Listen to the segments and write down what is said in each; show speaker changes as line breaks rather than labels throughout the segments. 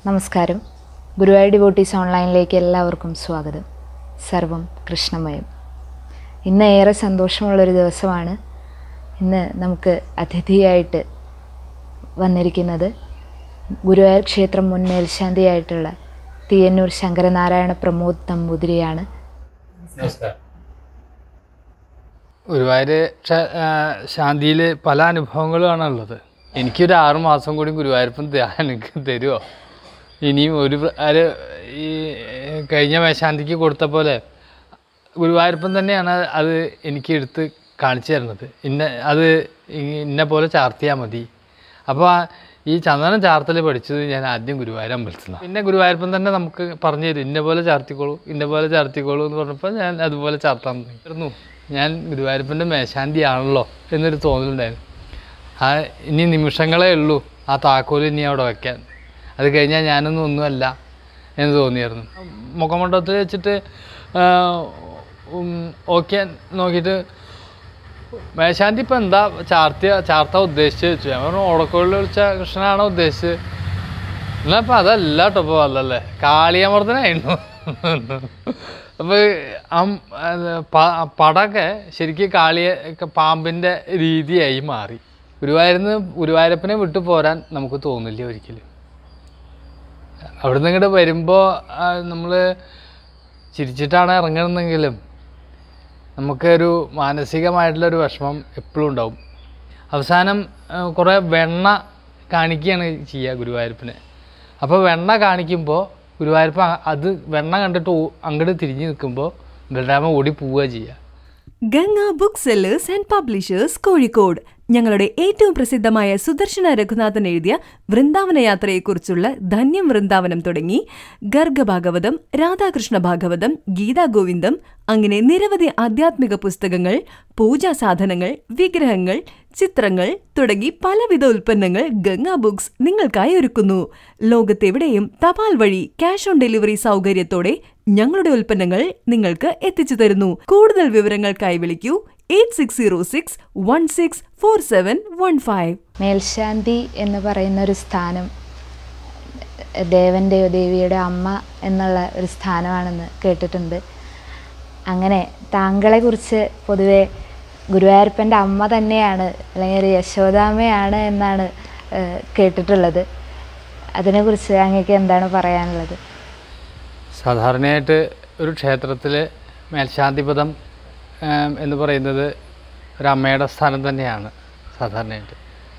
നമസ്കാരം ഗുരുവായൂർ ഡിവോട്ടീസ് ഓൺലൈനിലേക്ക് എല്ലാവർക്കും സ്വാഗതം സർവം കൃഷ്ണമയം ഇന്ന് ഏറെ സന്തോഷമുള്ളൊരു ദിവസമാണ് ഇന്ന് നമുക്ക് അതിഥിയായിട്ട് വന്നിരിക്കുന്നത് ഗുരുവായൂർ ക്ഷേത്രം മുൻ മേൽശാന്തിയായിട്ടുള്ള തീയന്നൂർ ശങ്കരനാരായണ പ്രമോദ് നമ്പൂതിരിയാണ്
നമസ്കാരം ഗുരുവായൂർ ശാന്തിയിൽ പല അനുഭവങ്ങളുമാണ് ഉള്ളത് എനിക്കൊരു ആറ് മാസം കൂടി ഗുരുവായൂരപ്പൻ ധ്യാനം എനിക്ക് തരുമോ ഇനിയും ഒരു പ്ര- ഒരു ഈ കഴിഞ്ഞ മേശാന്തിക്ക് കൊടുത്ത പോലെ ഗുരുവായൂരപ്പൻ തന്നെയാണ് അത് എനിക്ക് എടുത്ത് കാണിച്ചു തരുന്നത് ഇന്ന അത് ഈ- ഇന്ന പോലെ ചാർത്തിയാൽ മതി അപ്പോൾ ഈ ചന്ദനം ചാർത്തൽ പഠിച്ചത് ഞാൻ ആദ്യം ഗുരുവായൂർ അമ്പലത്തിൽ നിന്നാണ് പിന്നെ ഗുരുവായൂരപ്പൻ തന്നെ നമുക്ക് പറഞ്ഞു തരും ഇന്ന പോലെ ചാർത്തിക്കോളൂ ഇന്ന പോലെ ചാർത്തിക്കോളൂ എന്ന് പറഞ്ഞപ്പോൾ ഞാൻ അതുപോലെ ചാർത്താൻ തുടങ്ങി ഞാൻ ഗുരുവായൂരപ്പൻ്റെ മേശാന്തി ആണല്ലോ എന്നൊരു തോന്നലുണ്ടായിരുന്നു ആ ഇനി നിമിഷങ്ങളേ ഉള്ളൂ ആ താക്കോൽ ഇനി അവിടെ വയ്ക്കാൻ അത് കഴിഞ്ഞാൽ ഞാനൊന്നും ഒന്നുമല്ല എന്ന് തോന്നിയായിരുന്നു മുഖമണ്ഡപത്തിൽ വെച്ചിട്ട് ഓക്കെ നോക്കിയിട്ട് മേശാന്തി ഇപ്പം എന്താ ചാർത്തിയ ചാർത്താൻ ഉദ്ദേശിച്ചത് ചോദിച്ചു ഞാൻ പറഞ്ഞു ഓടക്കോളിൽ വിളിച്ച കൃഷ്ണനാണോ ഉദ്ദേശിച്ചത് എന്നാൽ ഇപ്പം അതല്ല കേട്ടോ ഇപ്പോൾ അല്ലല്ലേ കാളിയമർദ്ദനായിരുന്നു അപ്പോൾ പടമൊക്കെ ശരിക്കും കാളിയെ പാമ്പിൻ്റെ രീതിയായി മാറി ഗുരുവായൂരിന്ന് ഗുരുവായൂരപ്പനെ വിട്ടു പോരാൻ നമുക്ക് തോന്നില്ല ഒരിക്കലും അവിടുന്ന് ഇങ്ങോട്ട് വരുമ്പോൾ നമ്മൾ ചിരിച്ചിട്ടാണ് ഇറങ്ങുന്നതെങ്കിലും നമുക്കൊരു മാനസികമായിട്ടുള്ളൊരു വിഷമം എപ്പോഴും ഉണ്ടാവും അവസാനം ആ, കുറേ വെണ്ണ കാണിക്കുകയാണ് ചെയ്യുക ഗുരുവായൂരപ്പനെ അപ്പോൾ വെണ്ണ കാണിക്കുമ്പോൾ ഗുരുവായൂരപ്പ അത് വെണ്ണ കണ്ടിട്ട് ഓ- അങ്ങോട്ട് തിരിഞ്ഞ് നിൽക്കുമ്പോൾ ബലരാമ ഓടി പോവുക ചെയ്യുക
Ganga book sellers and publishers Kozhikode ഞങ്ങളുടെ ഏറ്റവും പ്രസിദ്ധമായ സുദർശന രഘുനാഥൻ എഴുതിയ വൃന്ദാവന യാത്രയെക്കുറിച്ചുള്ള ധന്യം വൃന്ദാവനം തുടങ്ങി ഗർഗഭാഗവതം രാധാകൃഷ്ണ ഭാഗവതം ഗീതാ ഗോവിന്ദം അങ്ങനെ നിരവധി ആധ്യാത്മിക പുസ്തകങ്ങൾ പൂജാ സാധനങ്ങൾ വിഗ്രഹങ്ങൾ ചിത്രങ്ങൾ തുടങ്ങി പലവിധ ഉൽപ്പന്നങ്ങൾ ഗംഗ ബുക്സ് നിങ്ങൾക്കായി ഒരുക്കുന്നു ലോകത്തെവിടെയും തപാൽ വഴി ക്യാഷ് ഓൺ ഡെലിവറി സൗകര്യത്തോടെ ഞങ്ങളുടെ ഉൽപ്പന്നങ്ങൾ നിങ്ങൾക്ക് എത്തിച്ചു തരുന്നു കൂടുതൽ വിവരങ്ങൾക്കായി വിളിക്കൂ eight six zero six one six four seven one five
മേൽശാന്തി എന്ന് പറയുന്ന ഒരു സ്ഥാനം ദേവൻ്റെയോ ദേവിയുടെ അമ്മ എന്നുള്ള ഒരു സ്ഥാനമാണെന്ന് കേട്ടിട്ടുണ്ട് അങ്ങനെ താങ്കളെക്കുറിച്ച് പൊതുവെ ഗുരുവായൂരപ്പൻ്റെ അമ്മ തന്നെയാണ് അല്ലെങ്കിൽ ഒരു യശോദാമ്മയാണ് എന്നാണ് ഏഹ്, കേട്ടിട്ടുള്ളത് അതിനെക്കുറിച്ച് അങ്ങേക്ക് എന്താണ് പറയാനുള്ളത്
സാധാരണയായിട്ട് ഒരു ക്ഷേത്രത്തിൽ മേൽശാന്തിപദം ഏം, എന്ന് പറയുന്നത് ഒരു അമ്മയുടെ സ്ഥാനം തന്നെയാണ് സാധാരണയായിട്ട്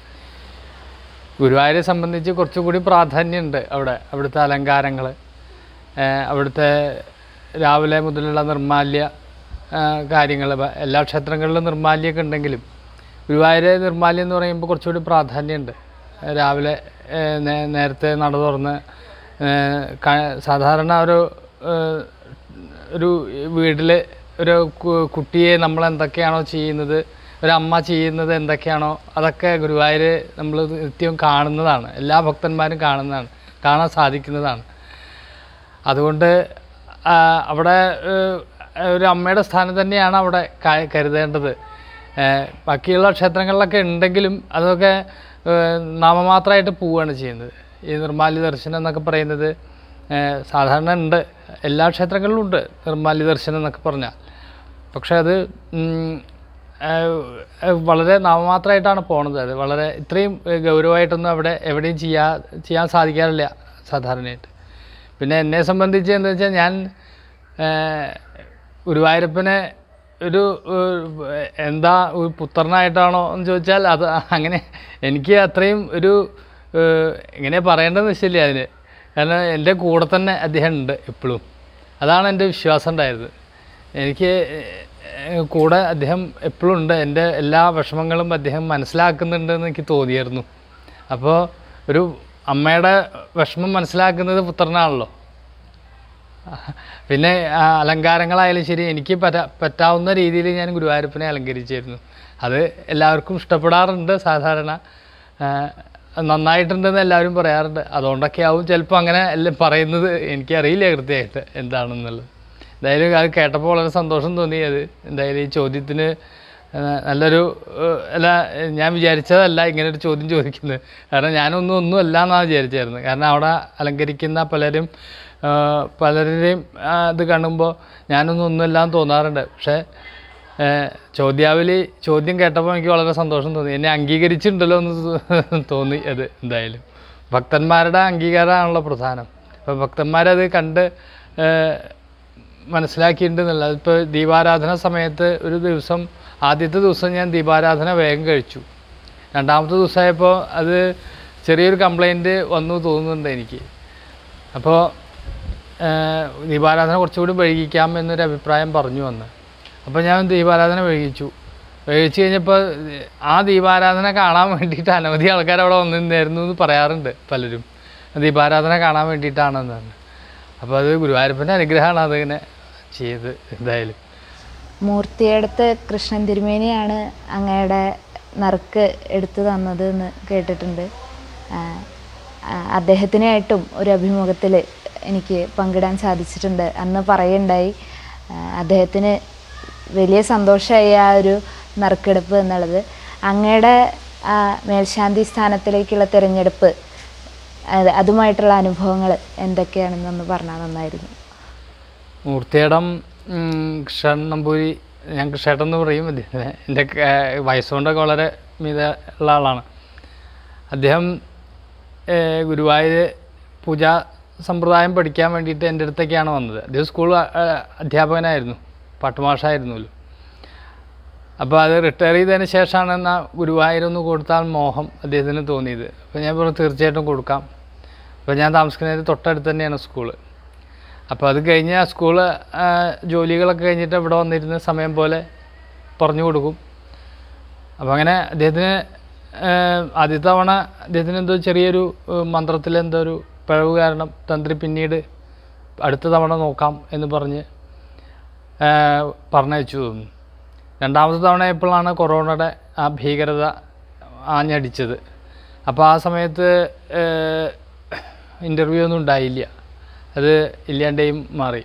ഗുരുവായൂരെ സംബന്ധിച്ച് കുറച്ചുകൂടി പ്രാധാന്യമുണ്ട് അവിടെ അവിടുത്തെ അലങ്കാരങ്ങൾ അവിടുത്തെ രാവിലെ മുതലുള്ള നിർമാല്യ കാര്യങ്ങൾ എല്ലാ ക്ഷേത്രങ്ങളിലും നിർമാല്യമൊക്കെ ഉണ്ടെങ്കിലും ഗുരുവായൂർ നിർമാല്യം എന്ന് പറയുമ്പോൾ കുറച്ചുകൂടി പ്രാധാന്യമുണ്ട് രാവിലെ ഏ, നേ- നേരത്തെ നട തുറന്ന് ഏ, ക- സാധാരണ ഒരു ഏ, ഒരു വീട്ടിൽ ഒരു കു- കുട്ടിയെ നമ്മൾ എന്തൊക്കെയാണോ ചെയ്യുന്നത് ഒരു അമ്മ ചെയ്യുന്നത് എന്തൊക്കെയാണോ അതൊക്കെ ഗുരുവായൂർ നമ്മൾ നിത്യവും കാണുന്നതാണ് എല്ലാ ഭക്തന്മാരും കാണുന്നതാണ് കാണാൻ സാധിക്കുന്നതാണ് അതുകൊണ്ട് ആ, അവിടെ ഏഹ്, ഒരു അമ്മയുടെ സ്ഥാനം തന്നെയാണ് അവിടെ ക- കരുതേണ്ടത് ഏഹ്, ബാക്കിയുള്ള ക്ഷേത്രങ്ങളിലൊക്കെ ഉണ്ടെങ്കിലും അതൊക്കെ ഏഹ്, നാമമാത്രമായിട്ട് പോവുകയാണ് ചെയ്യുന്നത് ഈ നിർമാല്യ ദർശനം എന്നൊക്കെ പറയുന്നത് ഏഹ്, സാധാരണ ഉണ്ട് എല്ലാ ക്ഷേത്രങ്ങളിലും ഉണ്ട് നിർമാല്യ ദർശനം എന്നൊക്കെ പറഞ്ഞാൽ പക്ഷേ അത് ഉം, ഏഹ്, ഏഹ്, വളരെ നാമമാത്രമായിട്ടാണ് പോണത് അത് വളരെ ഇത്രയും ഏഹ്, ഗൗരവമായിട്ടൊന്നും അവിടെ എവിടെയും ചെയ്യാ ചെയ്യാൻ സാധിക്കാറില്ല സാധാരണയായിട്ട് പിന്നെ എന്നെ സംബന്ധിച്ച് എന്താ വെച്ചാൽ ഞാൻ ഏഹ്, ഗുരുവായൂരപ്പനെ ഒരു ഏഹ്, എന്താ ഒരു പുത്രനായിട്ടാണോ എന്ന് ചോദിച്ചാൽ അത് അങ്ങനെ എനിക്ക് അത്രയും ഒരു ഏഹ്, എങ്ങനെ പറയേണ്ടതെന്ന് വെച്ചില്ല അതിന് കാരണം എൻ്റെ കൂടെ തന്നെ അദ്ദേഹം ഉണ്ട് എപ്പോഴും അതാണ് എൻ്റെ വിശ്വാസം ഉണ്ടായിരുന്നത് എനിക്ക് ഏഹ്, കൂടെ അദ്ദേഹം എപ്പോഴും ഉണ്ട് എൻ്റെ എല്ലാ വിഷമങ്ങളും അദ്ദേഹം മനസ്സിലാക്കുന്നുണ്ടെന്ന് എനിക്ക് തോന്നിയായിരുന്നു അപ്പോൾ ഒരു അമ്മയുടെ വിഷമം മനസ്സിലാക്കുന്നത് പുത്രനാണല്ലോ പിന്നെ ആ, അലങ്കാരങ്ങളായാലും ശരി എനിക്ക് പറ്റാ പറ്റാവുന്ന രീതിയിൽ ഞാൻ ഗുരുവായൂരപ്പനെ അലങ്കരിച്ചിരുന്നു അത് എല്ലാവർക്കും ഇഷ്ടപ്പെടാറുണ്ട് സാധാരണ ആ, നന്നായിട്ടുണ്ടെന്ന് എല്ലാവരും പറയാറുണ്ട് അതുകൊണ്ടൊക്കെ ആവും ചിലപ്പോൾ അങ്ങനെ എല്ലാം പറയുന്നത് എനിക്കറിയില്ല കൃത്യമായിട്ട് എന്താണെന്നുള്ളത് എന്തായാലും അത് കേട്ടപ്പോൾ വളരെ സന്തോഷം തോന്നി അത് എന്തായാലും ഈ ചോദ്യത്തിന് ഏഹ് നല്ലൊരു ഏഹ് അല്ല ഏഹ് ഞാൻ വിചാരിച്ചതല്ല ഇങ്ങനെ ഒരു ചോദ്യം ചോദിക്കുന്നത് കാരണം ഞാനൊന്നും ഒന്നും അല്ല എന്നാണ് വിചാരിച്ചായിരുന്നു കാരണം അവിടെ അലങ്കരിക്കുന്ന പലരും ഏഹ് പലരുടെയും ആ, ഇത് കാണുമ്പോൾ ഞാനൊന്നും ഒന്നുമില്ല എന്ന് തോന്നാറുണ്ട് പക്ഷേ ഏഹ് ചോദ്യാവലി ചോദ്യം കേട്ടപ്പോൾ എനിക്ക് വളരെ സന്തോഷം തോന്നി എന്നെ അംഗീകരിച്ചിട്ടുണ്ടല്ലോ എന്ന് തോ- തോന്നി അത് എന്തായാലും ഭക്തന്മാരുടെ അംഗീകാരമാണല്ലോ പ്രധാനം അപ്പോൾ ഭക്തന്മാരത് കണ്ട് ഏഹ് മനസ്സിലാക്കിയിട്ടുണ്ടെന്നില്ല ഇപ്പോൾ ദീപാരാധന സമയത്ത് ഒരു ദിവസം ആദ്യത്തെ ദിവസം ഞാൻ ദീപാരാധന വേഗം കഴിച്ചു രണ്ടാമത്തെ ദിവസമായപ്പോൾ അത് ചെറിയൊരു കംപ്ലൈൻറ്റ് വന്നു തോന്നുന്നുണ്ട് എനിക്ക് അപ്പോൾ ദീപാരാധന കുറച്ചുകൂടി വൈകിക്കാം എന്നൊരു അഭിപ്രായം പറഞ്ഞു വന്ന് അപ്പോൾ ഞാൻ ദീപാരാധന വൈകിച്ചു വൈകിച്ചു കഴിഞ്ഞപ്പോൾ ആ ദീപാരാധന കാണാൻ വേണ്ടിയിട്ട് അനവധി ആൾക്കാർ അവിടെ വന്നിരുന്നായിരുന്നു എന്ന് പറയാറുണ്ട് പലരും ദീപാരാധന കാണാൻ വേണ്ടിയിട്ടാണെന്ന് പറഞ്ഞു അപ്പോൾ അത് ഗുരുവായൂരപ്പൻ്റെ അനുഗ്രഹമാണ് അതിങ്ങനെ ചെയ്ത് എന്തായാലും
മൂർത്തിയടുത്ത് കൃഷ്ണൻ തിരുമേനിയാണ് അങ്ങയുടെ നറുക്ക് എടുത്തു തന്നത് എന്ന് കേട്ടിട്ടുണ്ട് ആ, ആ, അദ്ദേഹത്തിനായിട്ടും ഒരു അഭിമുഖത്തിൽ എനിക്ക് പങ്കിടാൻ സാധിച്ചിട്ടുണ്ട് അന്ന് പറയുണ്ടായി ആ, അദ്ദേഹത്തിന് വലിയ സന്തോഷമായി ആ ഒരു നറുക്കെടുപ്പ് എന്നുള്ളത് അങ്ങയുടെ ആ മേൽശാന്തി സ്ഥാനത്തിലേക്കുള്ള തിരഞ്ഞെടുപ്പ് അത് അതുമായിട്ടുള്ള അനുഭവങ്ങൾ എന്തൊക്കെയാണെന്നൊന്ന് പറഞ്ഞാൽ നന്നായിരുന്നു
മൂർത്തിയിടം കൃഷ്ണൻ നമ്പൂരി ഞാൻ കൃഷ്ണേട്ടൻ എന്ന് പറയും അദ്ദേഹത്തിന് എൻ്റെ വയസ്സുകൊണ്ടൊക്കെ വളരെ മിത ഉള്ള ആളാണ് അദ്ദേഹം ഏഹ്, ഗുരുവായൂർ പൂജാ സമ്പ്രദായം പഠിക്കാൻ വേണ്ടിയിട്ട് എൻ്റെ അടുത്തേക്കാണ് വന്നത് അദ്ദേഹം സ്കൂൾ അ- അധ്യാപകനായിരുന്നു പാട്ടുമാഷായിരുന്നല്ലോ അപ്പോൾ അത് റിട്ടയർ ചെയ്തതിന് ശേഷമാണ് എന്നാൽ ഗുരുവായൂരൊന്ന് കൊടുത്താൽ മോഹം അദ്ദേഹത്തിന് തോന്നിയത് അപ്പോൾ ഞാൻ പറഞ്ഞു തീർച്ചയായിട്ടും കൊടുക്കാം അപ്പോൾ ഞാൻ താമസിക്കുന്നത് തൊട്ടടുത്ത് തന്നെയാണ് സ്കൂള് അപ്പോൾ അത് കഴിഞ്ഞ് ആ സ്കൂള് ആ, ജോലികളൊക്കെ കഴിഞ്ഞിട്ട് ഇവിടെ വന്നിരുന്ന സമയം പോലെ പറഞ്ഞു കൊടുക്കും അപ്പോൾ അങ്ങനെ അദ്ദേഹത്തിന് ആ, ആദ്യത്തെ തവണ അദ്ദേഹത്തിന് എന്തോ ചെറിയൊരു മന്ത്രത്തിൽ എന്തോ ഒരു പിഴവ് കാരണം തന്ത്രി പിന്നീട് അടുത്ത തവണ നോക്കാം എന്ന് പറഞ്ഞ് ആ, പറഞ്ഞയച്ചു തോന്നുന്നു രണ്ടാമത്തെ തവണ എപ്പോഴാണ് കൊറോണയുടെ ആ ഭീകരത ആഞ്ഞടിച്ചത് അപ്പോൾ ആ സമയത്ത് ഇൻ്റർവ്യൂ ഒന്നും ഉണ്ടായില്ല അത് ഇല്ലാണ്ടേയും മാറി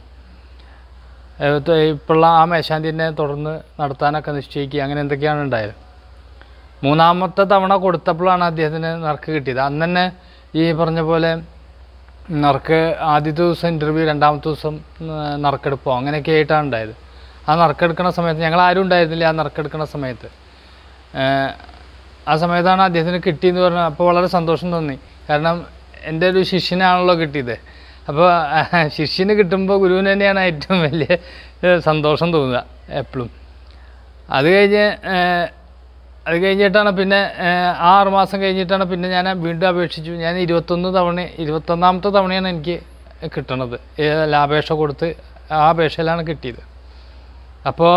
ഇപ്പോഴുള്ള ആ മേശാന്തിനെ തുടർന്ന് നടത്താനൊക്കെ നിശ്ചയിക്കുക അങ്ങനെ എന്തൊക്കെയാണ് ഉണ്ടായത് മൂന്നാമത്തെ തവണ കൊടുത്തപ്പോഴാണ് അദ്ദേഹത്തിന് നറുക്ക് കിട്ടിയത് അന്ന് തന്നെ ഈ പറഞ്ഞ പോലെ നറുക്ക് ആദ്യത്തെ ദിവസം ഇൻ്റർവ്യൂ രണ്ടാമത്തെ ദിവസം ഉം, നറുക്കെടുപ്പോ അങ്ങനെയൊക്കെ ആയിട്ടാണ് ഉണ്ടായത് ആ നറുക്കെടുക്കുന്ന സമയത്ത് ഞങ്ങൾ ആരും ഉണ്ടായിരുന്നില്ല ആ നറുക്കെടുക്കുന്ന സമയത്ത് ഏഹ്, ആ സമയത്താണ് അദ്ദേഹത്തിന് കിട്ടിയെന്ന് പറഞ്ഞാൽ അപ്പോൾ വളരെ സന്തോഷം തോന്നി കാരണം എൻ്റെ ഒരു ശിഷ്യനാണല്ലോ കിട്ടിയത് അപ്പോൾ ശിഷ്യന് കിട്ടുമ്പോൾ ഗുരുവിന് തന്നെയാണ് ഏറ്റവും വലിയ ഏഹ്, സന്തോഷം തോന്നുക എപ്പോഴും അത് കഴിഞ്ഞ് ഏഹ്, അത് കഴിഞ്ഞിട്ടാണ് പിന്നെ ഏഹ്, ആ ആറ് മാസം കഴിഞ്ഞിട്ടാണ് പിന്നെ ഞാൻ വീണ്ടും അപേക്ഷിച്ചു ഞാൻ ഇരുപത്തൊന്ന് തവണ ഇരുപത്തൊന്നാമത്തെ തവണയാണ് എനിക്ക് കിട്ടണത് ഏഹ്, അപേക്ഷ കൊടുത്ത് ആ അപേക്ഷയിലാണ് കിട്ടിയത് അപ്പോൾ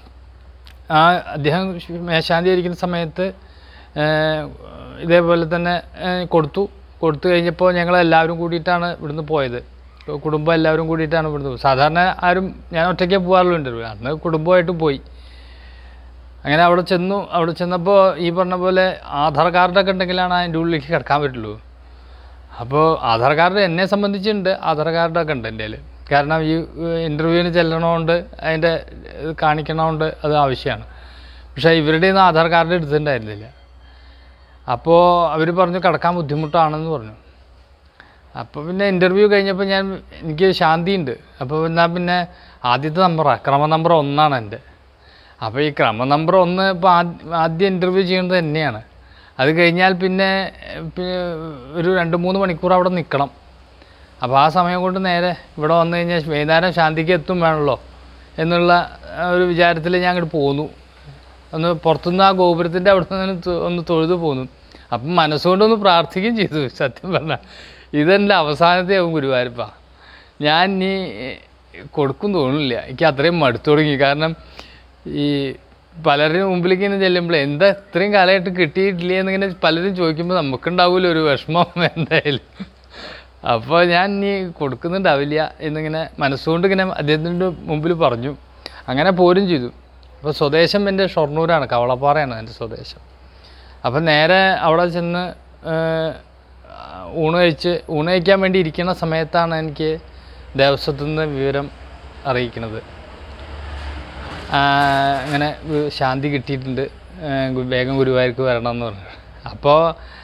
ആ അദ്ദേഹം മേശാന്തി ഇരിക്കുന്ന സമയത്ത് ഏഹ്, ഇതേപോലെ തന്നെ ഏഹ്, കൊടുത്തു കൊടുത്തു കഴിഞ്ഞപ്പോൾ ഞങ്ങൾ എല്ലാവരും കൂടിയിട്ടാണ് ഇവിടുന്ന് പോയത് കുടുംബം എല്ലാവരും കൂടിയിട്ടാണ് ഇവിടുന്ന് പോയത് സാധാരണ ആരും ഞാൻ ഒറ്റയ്ക്കേ പോകാറുള്ളൂ ഇൻ്റർവ്യൂ അന്ന് കുടുംബമായിട്ട് പോയി അങ്ങനെ അവിടെ ചെന്നു അവിടെ ചെന്നപ്പോൾ ഈ പറഞ്ഞ പോലെ ആധാർ കാർഡൊക്കെ ഉണ്ടെങ്കിലാണ് അതിൻ്റെ ഉള്ളിലേക്ക് കിടക്കാൻ പറ്റുള്ളൂ അപ്പോൾ ആധാർ കാർഡ് എന്നെ സംബന്ധിച്ചുണ്ട് ആധാർ കാർഡൊക്കെ ഉണ്ട് എൻ്റെ കയ്യിൽ കാരണം ഈ ഇൻ്റർവ്യൂവിന് ചെല്ലണമുണ്ട് അതിൻ്റെ ഇത് കാണിക്കണമുണ്ട് അത് ആവശ്യമാണ് പക്ഷേ ഇവരുടെ നിന്ന് ആധാർ കാർഡ് എടുത്തിട്ടുണ്ടായിരുന്നില്ല അപ്പോൾ അവർ പറഞ്ഞു കിടക്കാൻ ബുദ്ധിമുട്ടാണെന്ന് പറഞ്ഞു അപ്പോൾ പിന്നെ ഇൻ്റർവ്യൂ കഴിഞ്ഞപ്പോൾ ഞാൻ എനിക്ക് ശാന്തിയുണ്ട് അപ്പോൾ എന്നാൽ പിന്നെ ആദ്യത്തെ നമ്പറാണ് ക്രമ നമ്പർ ഒന്നാണ് എൻ്റെ അപ്പോൾ ഈ ക്രമ നമ്പർ ഒന്ന് ഇപ്പോൾ ആദ്യം ഇൻ്റർവ്യൂ ചെയ്യുന്നത് തന്നെയാണ് അത് കഴിഞ്ഞാൽ പിന്നെ ഏഹ്, പിന്നെ ഒരു രണ്ട് മൂന്ന് മണിക്കൂർ അവിടെ നിൽക്കണം അപ്പോൾ ആ സമയം കൊണ്ട് നേരെ ഇവിടെ വന്നു കഴിഞ്ഞാൽ വൈകുന്നേരം ശാന്തിക്ക് എത്തും വേണമല്ലോ എന്നുള്ള ആ, ഒരു വിചാരത്തിൽ ഞാൻ അങ്ങോട്ട് പോന്നു ഒന്ന് പുറത്തുനിന്ന് ആ ഗോപുരത്തിൻ്റെ അവിടെ നിന്ന് തൊ- ഒന്ന് തൊഴുതു പോന്നു അപ്പം മനസ്സുകൊണ്ടൊന്ന് പ്രാർത്ഥിക്കുകയും ചെയ്തു സത്യം പറഞ്ഞാൽ ഇതെൻ്റെ അവസാനത്തെ ആവും ഗുരുവായൂരപ്പ ഞാൻ ഇനി കൊടുക്കും തോന്നുന്നില്ല എനിക്ക് അത്രയും മടുത്തു തുടങ്ങി കാരണം ഈ പലരുടെ മുമ്പിലേക്ക് ഇങ്ങനെ ചെല്ലുമ്പോൾ എന്താ ഇത്രയും കാലമായിട്ട് കിട്ടിയിട്ടില്ല എന്നിങ്ങനെ പലരും ചോദിക്കുമ്പോൾ നമുക്കുണ്ടാവില്ല ഒരു വിഷമം എന്തായാലും അപ്പോൾ ഞാൻ ഇനി കൊടുക്കുന്നുണ്ടാവില്ല എന്നിങ്ങനെ മനസ്സുകൊണ്ട് ഇങ്ങനെ അദ്ദേഹത്തിൻ്റെ മുമ്പിൽ പറഞ്ഞു അങ്ങനെ പോരും ചെയ്തു അപ്പോൾ സ്വദേശം എൻ്റെ ഷൊർണൂരാണ് കവളപ്പാറയാണ് എൻ്റെ സ്വദേശം അപ്പം നേരെ അവിടെ ചെന്ന് ഏഹ്, ഊണ് കഴിച്ച് ഊണ് കഴിക്കാൻ വേണ്ടി ഇരിക്കുന്ന സമയത്താണ് എനിക്ക് ദേവസ്വത്തിൽ നിന്ന് വിവരം അറിയിക്കുന്നത് ആ, ഇങ്ങനെ ഗു- ശാന്തി കിട്ടിയിട്ടുണ്ട് ആ, ഗു- വേഗം ഗുരുവായൂർക്ക് വരണം എന്ന് പറഞ്ഞു അപ്പോൾ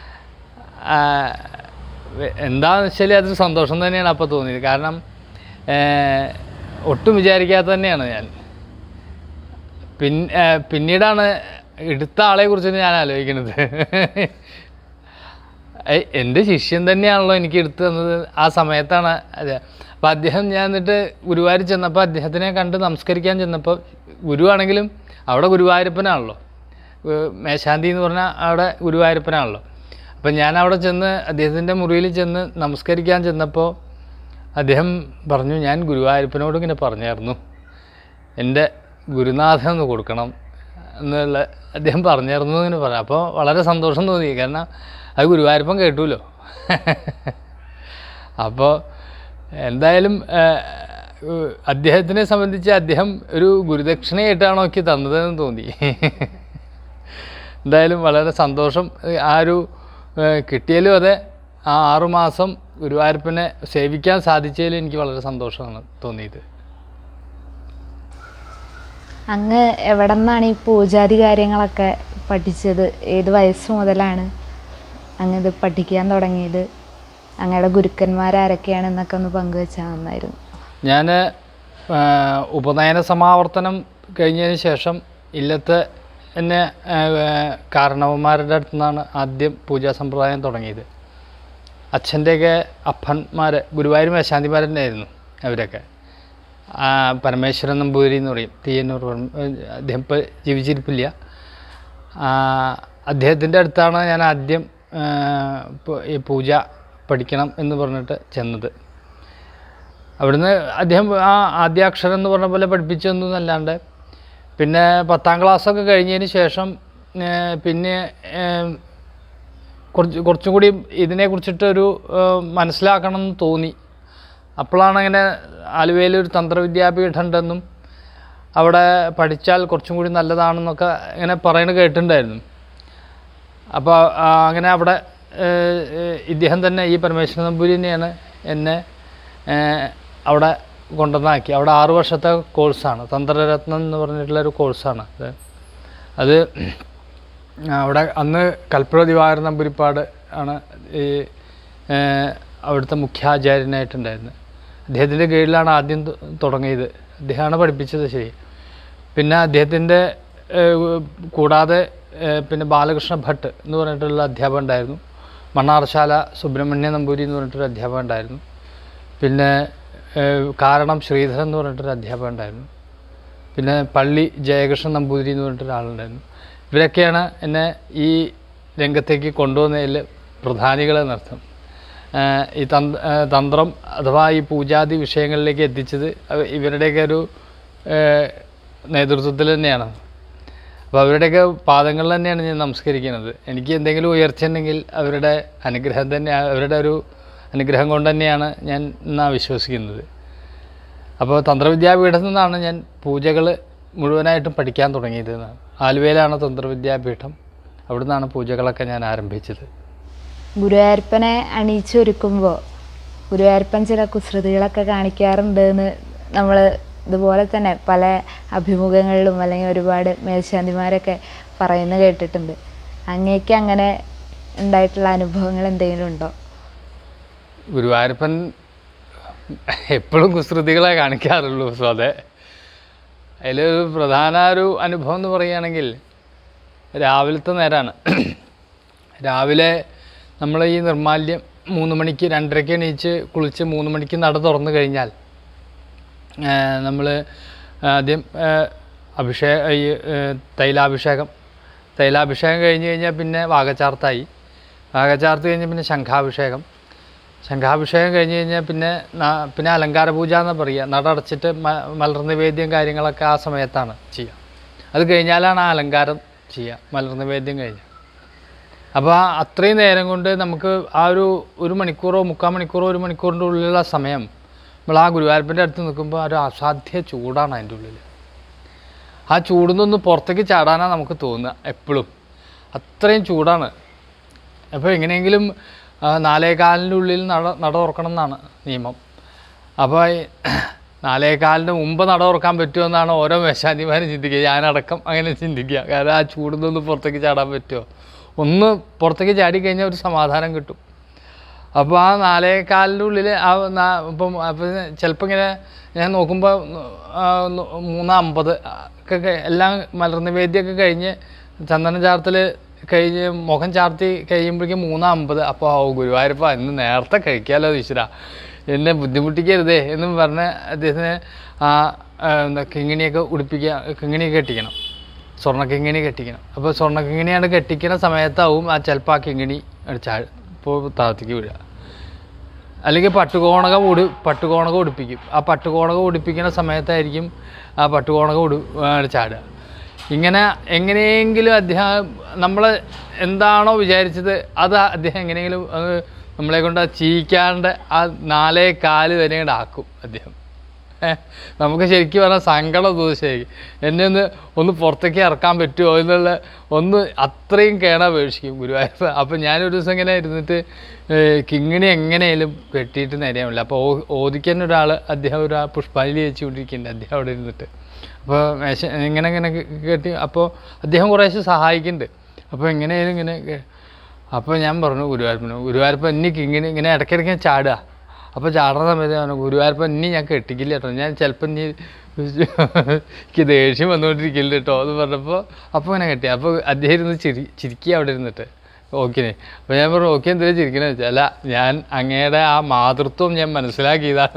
എന്താണെന്ന് വെച്ചാൽ അതൊരു സന്തോഷം തന്നെയാണ് അപ്പോൾ തോന്നിയത് കാരണം ഏ, ഒട്ടും വിചാരിക്കാത്ത തന്നെയാണ് ഞാൻ പിൻ ഏ, പിന്നീടാണ് എടുത്ത ആളെ കുറിച്ച് ഞാൻ ആലോചിക്കുന്നത് ഏയ് എൻ്റെ ശിഷ്യൻ തന്നെയാണല്ലോ എനിക്ക് എടുത്തു തന്നത് ആ സമയത്താണ് അത് അപ്പോൾ അദ്ദേഹം ഞാൻ എന്നിട്ട് ഗുരുവായൂർ ചെന്നപ്പോൾ അദ്ദേഹത്തിനെ കണ്ട് നമസ്കരിക്കാൻ ചെന്നപ്പോൾ ഗുരുവാണെങ്കിലും അവിടെ ഗുരുവായൂരപ്പനാണല്ലോ ഏഹ് മേശാന്തി എന്ന് പറഞ്ഞാൽ അവിടെ ഗുരുവായൂരപ്പനാണല്ലോ അപ്പം ഞാൻ അവിടെ ചെന്ന് അദ്ദേഹത്തിൻ്റെ മുറിയിൽ ചെന്ന് നമസ്കരിക്കാൻ ചെന്നപ്പോൾ അദ്ദേഹം പറഞ്ഞു ഞാൻ ഗുരുവായൂരപ്പനോട് ഇങ്ങനെ പറഞ്ഞായിരുന്നു എൻ്റെ ഗുരുനാഥൻ ഒന്ന് കൊടുക്കണം എന്നുള്ള അദ്ദേഹം പറഞ്ഞായിരുന്നു എന്ന് പറഞ്ഞു അപ്പോൾ വളരെ സന്തോഷം തോന്നി കാരണം അത് ഗുരുവായൂരപ്പൻ കേട്ടുമല്ലോ അപ്പോൾ എന്തായാലും ഏഹ്, ഏഹ്, അദ്ദേഹത്തിനെ സംബന്ധിച്ച് അദ്ദേഹം ഒരു ഗുരുദക്ഷിണയായിട്ടാണോ എനിക്ക് തന്നതെന്ന് തോന്നി എന്തായാലും വളരെ സന്തോഷം ഏഹ്, ആ ഒരു ഏഹ്, കിട്ടിയാലും അതെ ആ ആറുമാസം ഗുരുവായൂരപ്പനെ സേവിക്കാൻ സാധിച്ചതിൽ എനിക്ക് വളരെ സന്തോഷമാണ് തോന്നിയത്
അങ്ങ് എവിടെ നിന്നാണ് ഈ പൂജാതി കാര്യങ്ങളൊക്കെ പഠിച്ചത് ഏത് വയസ്സ് മുതലാണ് അങ്ങ് ഇത് പഠിക്കാൻ തുടങ്ങിയത് അങ്ങയുടെ ഗുരുക്കന്മാരാരൊക്കെയാണെന്നൊക്കെ ഒന്ന് പങ്കുവെച്ചാൽ നന്നായിരുന്നു
ഞാൻ ഉപനയന സമാവർത്തനം കഴിഞ്ഞതിന് ശേഷം ഇല്ലത്തെ എന്നെ ആ, ആ, കാരണവന്മാരുടെ അടുത്ത് നിന്നാണ് ആദ്യം പൂജാ സമ്പ്രദായം തുടങ്ങിയത് അച്ഛൻ്റെയൊക്കെ അപ്പന്മാർ ഗുരുവായൂർ മേശാന്തിമാർ തന്നെയായിരുന്നു അവരൊക്കെ ആ, പരമേശ്വരൻ നമ്പൂതിരി എന്ന് പറയും തീയന്നൂർ പരമ- അദ്ദേഹം ഇപ്പോൾ ജീവിച്ചിരിപ്പില്ല ആ, അദ്ദേഹത്തിൻ്റെ അടുത്താണ് ഞാൻ ആദ്യം ആ, പു- ഈ പൂജ പഠിക്കണം എന്ന് പറഞ്ഞിട്ട് ചെന്നത് അവിടുന്ന് അദ്ദേഹം ആ ആദ്യാക്ഷരം എന്ന് പറഞ്ഞ പോലെ പഠിപ്പിച്ചു തന്നു എന്നല്ലാണ്ട് പിന്നെ പത്താം ക്ലാസ്സൊക്കെ കഴിഞ്ഞതിന് ശേഷം ഏ, പിന്നെ ഏ, കുറച്ച് കുറച്ചും കൂടി ഇതിനെക്കുറിച്ചിട്ട് ഒരു ഏ, മനസ്സിലാക്കണം എന്ന് തോന്നി അപ്പോഴാണ് അങ്ങനെ ആലുവയിൽ ഒരു തന്ത്രവിദ്യാപീഠം ഉണ്ടെന്നും അവിടെ പഠിച്ചാൽ കുറച്ചും കൂടി നല്ലതാണെന്നൊക്കെ ഇങ്ങനെ പറയുന്നത് കേട്ടിട്ടുണ്ടായിരുന്നു അപ്പോൾ അങ്ങനെ അവിടെ ഏഹ്, ഏഹ്, ഇദ്ദേഹം തന്നെ ഈ പരമേശ്വരൻ നമ്പൂരി തന്നെയാണ് എന്നെ ഏഹ്, അവിടെ കൊണ്ടുവന്നാക്കി അവിടെ ആറ് വർഷത്തെ കോഴ്സാണ് തന്ത്രരത്നം എന്ന് പറഞ്ഞിട്ടുള്ള ഒരു കോഴ്സാണ് അത് അത് അവിടെ അന്ന് കൽപ്പുഴ ദിവാകരൻ നമ്പൂരിപ്പാട് ആണ് ഈ ഏഹ്, അവിടുത്തെ മുഖ്യാചാര്യനായിട്ടുണ്ടായിരുന്നത് അദ്ദേഹത്തിൻ്റെ കീഴിലാണ് ആദ്യം തു- തുടങ്ങിയത് അദ്ദേഹമാണ് പഠിപ്പിച്ചത് ശരി പിന്നെ അദ്ദേഹത്തിൻ്റെ ഏഹ്, കൂടാതെ ഏഹ്, പിന്നെ ബാലകൃഷ്ണ ഭട്ട് എന്ന് പറഞ്ഞിട്ടുള്ള അധ്യാപകൻ ഉണ്ടായിരുന്നു മണ്ണാർശാല സുബ്രഹ്മണ്യ നമ്പൂരി എന്ന് പറഞ്ഞിട്ടൊരു അധ്യാപകൻ ഉണ്ടായിരുന്നു പിന്നെ ഏഹ്, കാരണം ശ്രീധരൻ എന്ന് പറഞ്ഞിട്ടൊരു അധ്യാപകൻ ഉണ്ടായിരുന്നു പിന്നെ പള്ളി ജയകൃഷ്ണൻ നമ്പൂതിരി എന്ന് പറഞ്ഞിട്ട് ഒരാളുണ്ടായിരുന്നു ഇവരൊക്കെയാണ് എന്നെ ഈ രംഗത്തേക്ക് കൊണ്ടുവന്നതിൽ പ്രധാനികൾ എന്നർത്ഥം ആഹ് ഈ തന്ത്ര ആഹ് തന്ത്രം അഥവാ ഈ പൂജാതി വിഷയങ്ങളിലേക്ക് എത്തിച്ചത് അവ- ഇവരുടെയൊക്കെ ഒരു ആഹ് നേതൃത്വത്തിൽ തന്നെയാണ് അപ്പോൾ അവരുടെയൊക്കെ പാദങ്ങളിൽ തന്നെയാണ് ഞാൻ നമസ്കരിക്കുന്നത് എനിക്ക് എന്തെങ്കിലും ഉയർച്ച ഉണ്ടെങ്കിൽ അവരുടെ അനുഗ്രഹം തന്നെ അവരുടെ ഒരു അനുഗ്രഹം കൊണ്ട് തന്നെയാണ് ഞാൻ എന്നാ വിശ്വസിക്കുന്നത് അപ്പോൾ തന്ത്രവിദ്യാപീഠത്തിൽ നിന്നാണ് ഞാൻ പൂജകൾ മുഴുവനായിട്ടും പഠിക്കാൻ തുടങ്ങിയത് എന്നാണ് ആലുവയിലാണ് തന്ത്രവിദ്യാപീഠം അവിടെ നിന്നാണ് പൂജകളൊക്കെ ഞാൻ ആരംഭിച്ചത്
ഗുരുവായൂരപ്പനെ അണിയിച്ചൊരുക്കുമ്പോൾ ഗുരുവായൂരപ്പൻ ചില കുസൃതികളൊക്കെ കാണിക്കാറുണ്ട് എന്ന് നമ്മൾ ഇതുപോലെ തന്നെ പല അഭിമുഖങ്ങളിലും അല്ലെങ്കിൽ ഒരുപാട് മേൽശാന്തിമാരൊക്കെ പറയുന്നത് കേട്ടിട്ടുണ്ട് അങ്ങേക്ക് അങ്ങനെ ഉണ്ടായിട്ടുള്ള അനുഭവങ്ങൾ എന്തെങ്കിലും ഉണ്ടോ
ഗുരുവായൂരപ്പൻ എപ്പോഴും കുസൃതികളെ കാണിക്കാറുള്ളൂ സ്വതെ അതിലൊരു പ്രധാന ഒരു അനുഭവം എന്ന് പറയുകയാണെങ്കിൽ രാവിലത്തെ നേരമാണ് രാവിലെ നമ്മൾ ഈ നിർമാല്യം മൂന്ന് മണിക്ക് രണ്ടരയ്ക്ക് എണീച്ച് കുളിച്ച് മൂന്ന് മണിക്ക് നട തുറന്നു കഴിഞ്ഞാൽ നമ്മൾ ആദ്യം അഭിഷേക ഈ ഏ, തൈലാഭിഷേകം തൈലാഭിഷേകം കഴിഞ്ഞ് കഴിഞ്ഞാൽ പിന്നെ വാഗച്ചാർത്തായി വാഗച്ചാർത്ത് കഴിഞ്ഞ് പിന്നെ ശംഖാഭിഷേകം ശംഖാഭിഷേകം കഴിഞ്ഞ് കഴിഞ്ഞാൽ പിന്നെ ന- പിന്നെ അലങ്കാര പൂജ എന്ന് പറയുക നട അടച്ചിട്ട് മ മലർ നിവേദ്യം കാര്യങ്ങളൊക്കെ ആ സമയത്താണ് ചെയ്യുക അത് കഴിഞ്ഞാലാണ് ആ അലങ്കാരം ചെയ്യുക മലർ നിവേദ്യം കഴിഞ്ഞ് അപ്പോൾ ആ അത്രയും നേരം കൊണ്ട് നമുക്ക് ആ ഒരു ഒരു മണിക്കൂറോ മുക്കാൽ മണിക്കൂറോ ഒരു മണിക്കൂറിൻ്റെ ഉള്ളിലുള്ള സമയം നമ്മൾ ആ ഗുരുവായൂരപ്പൻ്റെ അടുത്ത് നിൽക്കുമ്പോൾ ഒരു അസാധ്യ ചൂടാണ് അതിൻ്റെ ഉള്ളിൽ ആ ചൂടിൽ നിന്ന് പുറത്തേക്ക് ചാടാനാണ് നമുക്ക് തോന്നുക എപ്പോഴും അത്രയും ചൂടാണ് അപ്പോൾ എങ്ങനെയെങ്കിലും ആ, നാലേകാലിൻ്റെ ഉള്ളിൽ നട നട തുറക്കണം എന്നാണ് നിയമം അപ്പോൾ ഈ നാലേകാലിന് മുമ്പ് നട തുറക്കാൻ പറ്റുമെന്നാണ് ഓരോ മേശാന്തിമാരും ചിന്തിക്കുക ഞാനടക്കം അങ്ങനെ ചിന്തിക്കുക കാരണം ആ ചൂടിൽ നിന്ന് പുറത്തേക്ക് ചാടാൻ പറ്റുമോ ഒന്ന് പുറത്തേക്ക് ചാടി കഴിഞ്ഞാൽ ഒരു സമാധാനം കിട്ടും അപ്പോൾ ആ നാലേകാലിൻ്റെ ഉള്ളിൽ ആ നാ- ഇപ്പം അപ്പം ചിലപ്പോൾ ഇങ്ങനെ ഞാൻ നോക്കുമ്പോൾ മൂന്ന് അമ്പത് ഒക്കെ കഴി- എല്ലാം മലർനിവേദ്യമൊക്കെ കഴിഞ്ഞ് ചന്ദന ചാർത്തൽ കഴിഞ്ഞ് മുഖം ചാർത്തി കഴിയുമ്പോഴേക്കും മൂന്ന് അമ്പത് അപ്പോൾ ഓ ഗുരുവായൂരപ്പ ഇന്ന് നേരത്തെ കഴിക്കാമല്ലോ ഈശ്വര എന്നെ ബുദ്ധിമുട്ടിക്കരുതേ എന്നും പറഞ്ഞ് അദ്ദേഹത്തിന് ആ ആ, എന്താ കിങ്ങിണിയൊക്കെ ഉടുപ്പിക്കുക കിങ്ങിണിയൊക്കെ കെട്ടിക്കണം സ്വർണ്ണ കിങ്ങിണി കെട്ടിക്കണം അപ്പോൾ സ്വർണ്ണ കിങ്ങിണിയാണ് കെട്ടിക്കുന്ന സമയത്താവും ആ ചിലപ്പോൾ ആ കിങ്ങിണി ചാ ഇപ്പോൾ താഴത്തേക്ക് വീഴുക അല്ലെങ്കിൽ പട്ടുകോണക ഉടു പട്ടുകോണക ഉടുപ്പിക്കും ആ പട്ടുകോണക ഉടുപ്പിക്കുന്ന സമയത്തായിരിക്കും ആ പട്ടുകോണക ഉടു ആ, ചാടുക ഇങ്ങനെ എങ്ങനെയെങ്കിലും അദ്ദേഹം നമ്മൾ എന്താണോ വിചാരിച്ചത് അത് അദ്ദേഹം എങ്ങനെയെങ്കിലും അത് നമ്മളെ കൊണ്ട് അത് ചെയ്യിക്കാണ്ട് ആ നാലേ കാല് വരെ അങ്ങട് ആക്കും അദ്ദേഹം ഏ, നമുക്ക് ശരിക്കും പറഞ്ഞാൽ സങ്കടം തോന്നിച്ചായിരിക്കും എന്നെ ഒന്ന് ഒന്ന് പുറത്തേക്ക് ഇറക്കാൻ പറ്റുമോ എന്നുള്ള ഒന്ന് അത്രയും കേണ അപേക്ഷിക്കും ഗുരുവായൂർ അപ്പം ഞാനൊരു ദിവസം ഇങ്ങനെ ഇരുന്നിട്ട് ഏ, കിങ്ങിണി എങ്ങനെയാലും കെട്ടിയിട്ട് നേരെയാവില്ല അപ്പോൾ ഓ ഓദിക്കാൻ ഒരാൾ അദ്ദേഹം ഒരു പുഷ്പാഞ്ജലി വെച്ചുകൊണ്ടിരിക്കുന്നുണ്ട് അദ്ദേഹം അവിടെ ഇരുന്നിട്ട് അപ്പോൾ മേശ ഇങ്ങനെ ഇങ്ങനെ കെ- കെട്ടി അപ്പോൾ അദ്ദേഹം കുറേശ്ശെ സഹായിക്കുന്നുണ്ട് അപ്പോൾ എങ്ങനെയായാലും ഇങ്ങനെ കെ- അപ്പോൾ ഞാൻ പറഞ്ഞു ഗുരുവായൂരപ്പന് ഗുരുവായൂരപ്പൻ ഇനി ഇങ്ങനെ ഇങ്ങനെ ഇടയ്ക്കിടയ്ക്ക് ഞാൻ ചാടുക അപ്പോൾ ചാടുന്ന സമയത്ത് ഞാൻ പറഞ്ഞു ഗുരുവായൂരപ്പൻ ഇനി ഞാൻ കെട്ടിക്കില്ല കേട്ടോ ഞാൻ ചിലപ്പോൾ ഇനി എനിക്ക് ദേഷ്യം വന്നുകൊണ്ടിരിക്കില്ല കേട്ടോ എന്ന് പറഞ്ഞപ്പോൾ അപ്പോൾ ഇങ്ങനെ കെട്ടി അപ്പോൾ അദ്ദേഹം ഇരുന്ന് ചിരി ചിരിക്കുക അവിടെ ഇരുന്നിട്ട് ഓക്കിനെ അപ്പോൾ ഞാൻ പറഞ്ഞു ഓക്കെ എന്തിനാ ചിരിക്കണമെന്ന് വെച്ചാൽ അല്ല ഞാൻ അങ്ങയുടെ ആ മാതൃത്വം ഞാൻ മനസ്സിലാക്കിയതാണ്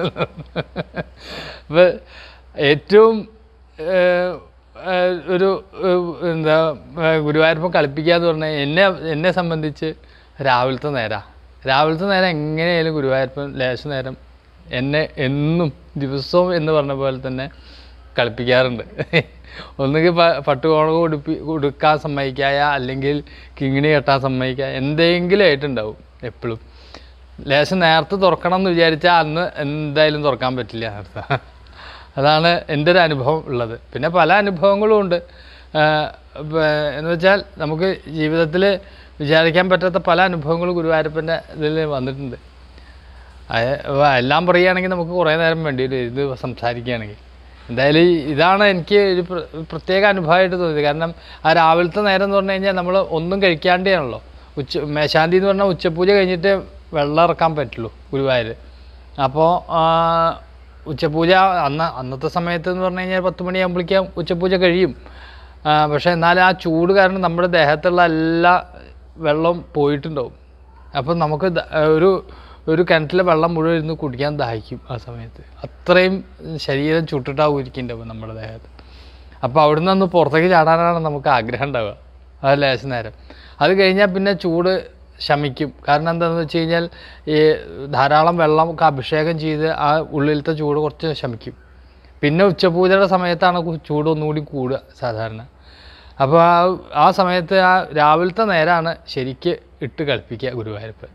അപ്പോൾ ഏറ്റവും ഏഹ്, ഏഹ്, ഒരു ഏഹ്, എന്താ ഏഹ്, ഗുരുവായൂരപ്പൻ കളിപ്പിക്കുക എന്ന് പറഞ്ഞാൽ എന്നെ എന്നെ സംബന്ധിച്ച് രാവിലത്തെ നേരാ രാവിലത്തെ നേരം എങ്ങനെയായാലും ഗുരുവായൂരപ്പൻ ലേശ നേരം എന്നെ എന്നും ദിവസവും എന്ന് പറഞ്ഞ പോലെ തന്നെ കളിപ്പിക്കാറുണ്ട് ഒന്നുകിൽ പ പട്ടുകോണകം ഉടുപ്പി ഉടുക്കാൻ സമ്മതിക്കായ അല്ലെങ്കിൽ കിങ്ങിണി കെട്ടാൻ സമ്മതിക്കുക എന്തെങ്കിലും ആയിട്ടുണ്ടാവും എപ്പോഴും ലേശം നേരത്തെ തുറക്കണം എന്ന് വിചാരിച്ചാൽ അന്ന് എന്തായാലും തുറക്കാൻ പറ്റില്ല നേരത്തെ അതാണ് എൻ്റെ ഒരു അനുഭവം ഉള്ളത് പിന്നെ പല അനുഭവങ്ങളും ഉണ്ട് ആഹ് ഇപ്പൊ എന്ന് വെച്ചാൽ നമുക്ക് ജീവിതത്തിൽ വിചാരിക്കാൻ പറ്റാത്ത പല അനുഭവങ്ങളും ഗുരുവായൂരപ്പൻ്റെ ഇതിൽ വന്നിട്ടുണ്ട് അത് എല്ലാം പറയുകയാണെങ്കിൽ നമുക്ക് കുറേ നേരം വേണ്ടി വരും ഇത് സംസാരിക്കുകയാണെങ്കിൽ എന്തായാലും ഈ- ഇതാണ് എനിക്ക് ഒരു പ്ര- പ്രത്യേക അനുഭവമായിട്ട് തോന്നിയത് കാരണം ആ രാവിലത്തെ നേരം എന്ന് പറഞ്ഞു കഴിഞ്ഞാൽ നമ്മൾ ഒന്നും കഴിക്കാണ്ടേയാണല്ലോ ഉച്ച മേശാന്തി എന്ന് പറഞ്ഞാൽ ഉച്ചപൂജ കഴിഞ്ഞിട്ട് വെള്ളം ഇറക്കാൻ പറ്റുള്ളൂ ഗുരുവായൂർ അപ്പോൾ ഉച്ചപൂജ അന്ന് അന്നത്തെ സമയത്ത് എന്ന് പറഞ്ഞു കഴിഞ്ഞാൽ പത്ത് മണിയാകുമ്പോഴേക്കും ഉച്ചപൂജ കഴിയും ആ, പക്ഷേ എന്നാൽ ആ ചൂട് കാരണം നമ്മുടെ ദേഹത്തുള്ള എല്ലാ വെള്ളവും പോയിട്ടുണ്ടാവും അപ്പം നമുക്ക് ദ- ഒരു ഒരു കിണറ്റിലെ വെള്ളം മുഴുവൻ ഇരുന്ന് കുടിക്കാൻ ദാഹിക്കും ആ സമയത്ത് അത്രയും ശരീരം ചുട്ടിട്ടാവും ഇരിക്കുന്നുണ്ടാവും നമ്മുടെ ദേഹത്ത് അപ്പോൾ അവിടുന്ന് ഒന്ന് പുറത്തേക്ക് ചാടാനാണ് നമുക്ക് ആഗ്രഹം ഉണ്ടാവുക ആ ലേശം നേരം അത് കഴിഞ്ഞാൽ പിന്നെ ചൂട് ശമിക്കും കാരണം എന്താണെന്ന് വെച്ച് കഴിഞ്ഞാൽ ഈ ധാരാളം വെള്ളം ഒക്കെ അഭിഷേകം ചെയ്ത് ആ ഉള്ളിലത്തെ ചൂട് കുറച്ച് ശമിക്കും പിന്നെ ഉച്ചപൂജയുടെ സമയത്താണ് കു- ചൂട് ഒന്നുകൂടി കൂടുക സാധാരണ അപ്പോൾ ആ ആ സമയത്ത് ആ രാവിലത്തെ നേരമാണ് ശരിക്ക് ഇട്ട് കളിപ്പിക്കുക ഗുരുവായൂരപ്പൻ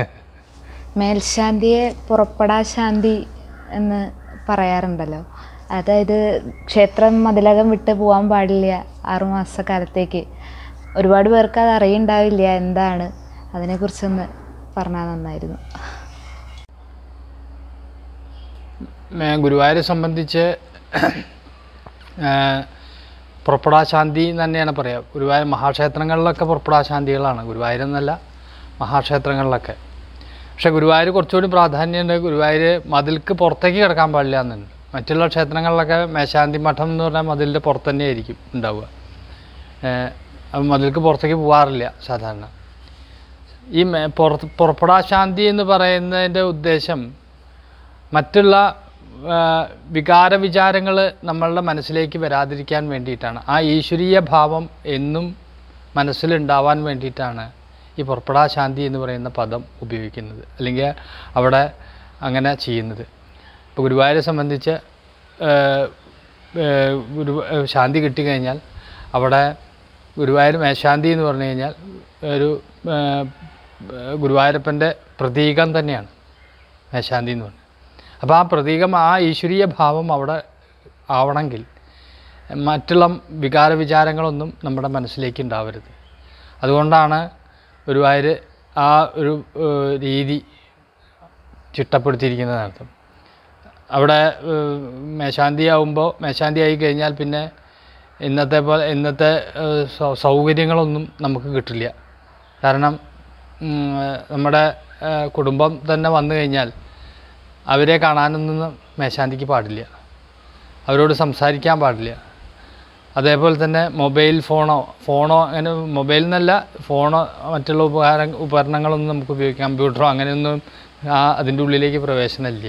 മേൽശാന്തിയെ പുറപ്പെടാ ശാന്തി എന്ന് പറയാറുണ്ടല്ലോ അതായത് ക്ഷേത്രം മതിലകം വിട്ട് പോകാൻ പാടില്ല ആറുമാസ കാലത്തേക്ക് ഒരുപാട് പേർക്ക് അത് അറിയുണ്ടാവില്ല എന്താണ് അതിനെക്കുറിച്ചൊന്ന് പറഞ്ഞാൽ നന്നായിരുന്നു
മേ- ഗുരുവായൂരെ സംബന്ധിച്ച് ആ, പുറപ്പെടാശാന്തി എന്ന് തന്നെയാണ് പറയുക ഗുരുവായൂർ മഹാക്ഷേത്രങ്ങളിലൊക്കെ പുറപ്പെടാശാന്തികളാണ് ഗുരുവായൂരെന്നല്ല മഹാക്ഷേത്രങ്ങളിലൊക്കെ പക്ഷേ ഗുരുവായൂർ കുറച്ചുകൂടി പ്രാധാന്യമുണ്ട് ഗുരുവായൂർ മതിൽക്ക് പുറത്തേക്ക് കിടക്കാൻ പാടില്ല എന്നുണ്ട് മറ്റുള്ള ക്ഷേത്രങ്ങളിലൊക്കെ മേശാന്തി മഠം എന്ന് പറഞ്ഞാൽ മതിലിൻ്റെ പുറത്ത് തന്നെയായിരിക്കും ഉണ്ടാവുക ഏഹ് അത് മതിൽക്ക് പുറത്തേക്ക് പോകാറില്ല സാധാരണ ഈ മേ- പുറത്ത് പുറപ്പെടാശാന്തി എന്ന് പറയുന്നതിൻ്റെ ഉദ്ദേശം മറ്റുള്ള ആ, വികാര വിചാരങ്ങൾ നമ്മളുടെ മനസ്സിലേക്ക് വരാതിരിക്കാൻ വേണ്ടിയിട്ടാണ് ആ ഈശ്വരീയ ഭാവം എന്നും മനസ്സിലുണ്ടാവാൻ വേണ്ടിയിട്ടാണ് ഈ പുറപ്പെടാശാന്തി എന്ന് പറയുന്ന പദം ഉപയോഗിക്കുന്നത് അല്ലെങ്കിൽ അവിടെ അങ്ങനെ ചെയ്യുന്നത് ഇപ്പോൾ ഗുരുവായൂരെ സംബന്ധിച്ച് ആ, ആ, ഗുരു ആ, ശാന്തി കിട്ടിക്കഴിഞ്ഞാൽ അവിടെ ഗുരുവായൂർ മേശാന്തി എന്ന് പറഞ്ഞു കഴിഞ്ഞാൽ ഒരു ആ, ഗുരുവായൂരപ്പൻ്റെ പ്രതീകം തന്നെയാണ് മേശാന്തി എന്ന് പറഞ്ഞാൽ അപ്പോൾ ആ പ്രതീകം ആ ഈശ്വരീയ ഭാവം അവിടെ ആവണമെങ്കിൽ മറ്റുള്ള വികാര വിചാരങ്ങളൊന്നും നമ്മുടെ മനസ്സിലേക്ക് ഉണ്ടാവരുത് അതുകൊണ്ടാണ് ഗുരുവായൂർ ആ ഒരു ഏഹ്, രീതി ചിട്ടപ്പെടുത്തിയിരിക്കുന്നത് അർത്ഥം അവിടെ ഏഹ്, മേശാന്തി ആവുമ്പോൾ മേശാന്തി ആയി കഴിഞ്ഞാൽ പിന്നെ ഇന്നത്തെ പോലെ ഇന്നത്തെ ഏഹ്, സൗ- സൗകര്യങ്ങളൊന്നും നമുക്ക് കിട്ടില്ല കാരണം ഉം, നമ്മുടെ ഏഹ്, കുടുംബം തന്നെ വന്നു കഴിഞ്ഞാൽ അവരെ കാണാനൊന്നും മേശാന്തിക്ക് പാടില്ല അവരോട് സംസാരിക്കാൻ പാടില്ല അതേപോലെ തന്നെ മൊബൈൽ ഫോണോ ഫോണോ അങ്ങനെ മൊബൈൽ എന്നല്ല ഫോണോ മറ്റുള്ള ഉപകാര ഉപകരണങ്ങളൊന്നും നമുക്ക് ഉപയോഗിക്കാം കമ്പ്യൂട്ടറോ അങ്ങനെയൊന്നും ആ അതിൻ്റെ ഉള്ളിലേക്ക് പ്രവേശനമില്ല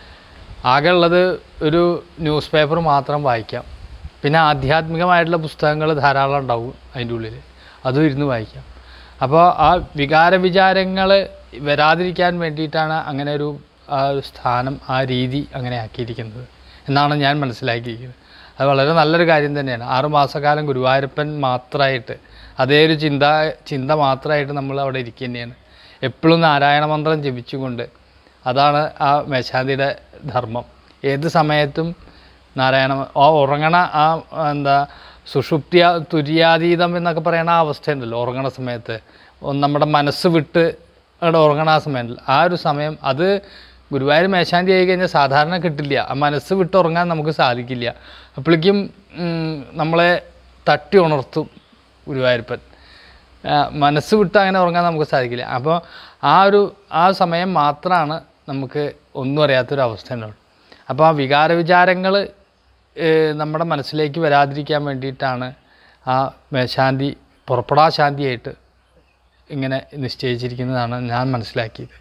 ആകെ ഉള്ളത് ഒരു ന്യൂസ് പേപ്പർ മാത്രം വായിക്കാം പിന്നെ ആധ്യാത്മികമായിട്ടുള്ള പുസ്തകങ്ങൾ ധാരാളം ഉണ്ടാവും അതിൻ്റെ ഉള്ളിൽ അതും ഇരുന്ന് വായിക്കാം അപ്പോൾ ആ വികാര വിചാരങ്ങൾ വരാതിരിക്കാൻ വേണ്ടിയിട്ടാണ് അങ്ങനെ ഒരു ആ ഒരു സ്ഥാനം ആ രീതി അങ്ങനെ ആക്കിയിരിക്കുന്നത് എന്നാണ് ഞാൻ മനസ്സിലാക്കിയിരിക്കുന്നത് അത് വളരെ നല്ലൊരു കാര്യം തന്നെയാണ് ആറുമാസക്കാലം ഗുരുവായൂരപ്പൻ മാത്രമായിട്ട് അതേ ഒരു ചിന്ത ചിന്ത മാത്രമായിട്ട് നമ്മൾ അവിടെ ഇരിക്കുക തന്നെയാണ് എപ്പോഴും നാരായണ മന്ത്രം ജപിച്ചുകൊണ്ട് അതാണ് ആ മേശാന്തിയുടെ ധർമ്മം ഏത് സമയത്തും നാരായണ ആ ഉറങ്ങണ ആ എന്താ സുഷുപ്തിയ തുര്യാതീതം എന്നൊക്കെ പറയണ ആ അവസ്ഥയുണ്ടല്ലോ ഉറങ്ങണ സമയത്ത് ഒന്ന് നമ്മുടെ മനസ്സ് വിട്ട് അവിടെ ഉറങ്ങണ ആ സമയമുണ്ടല്ലോ ആ ഒരു സമയം അത് ഗുരുവായൂർ മേശാന്തി ആയി കഴിഞ്ഞാൽ സാധാരണ കിട്ടില്ല ആ മനസ്സ് വിട്ട് ഉറങ്ങാൻ നമുക്ക് സാധിക്കില്ല അപ്പോഴേക്കും ഉം, നമ്മളെ തട്ടി ഉണർത്തും ഗുരുവായൂരപ്പൻ ആ, മനസ്സ് വിട്ട് അങ്ങനെ ഉറങ്ങാൻ നമുക്ക് സാധിക്കില്ല അപ്പോൾ ആ ഒരു ആ സമയം മാത്രമാണ് നമുക്ക് ഒന്നും അറിയാത്തൊരു അവസ്ഥ ഉണ്ടാവും അപ്പോൾ ആ വികാര വിചാരങ്ങൾ നമ്മുടെ മനസ്സിലേക്ക് വരാതിരിക്കാൻ വേണ്ടിയിട്ടാണ് ആ മേശാന്തി പുറപ്പെടാ ശാന്തിയായിട്ട് ഇങ്ങനെ നിശ്ചയിച്ചിരിക്കുന്നതാണ് ഞാൻ മനസ്സിലാക്കിയത്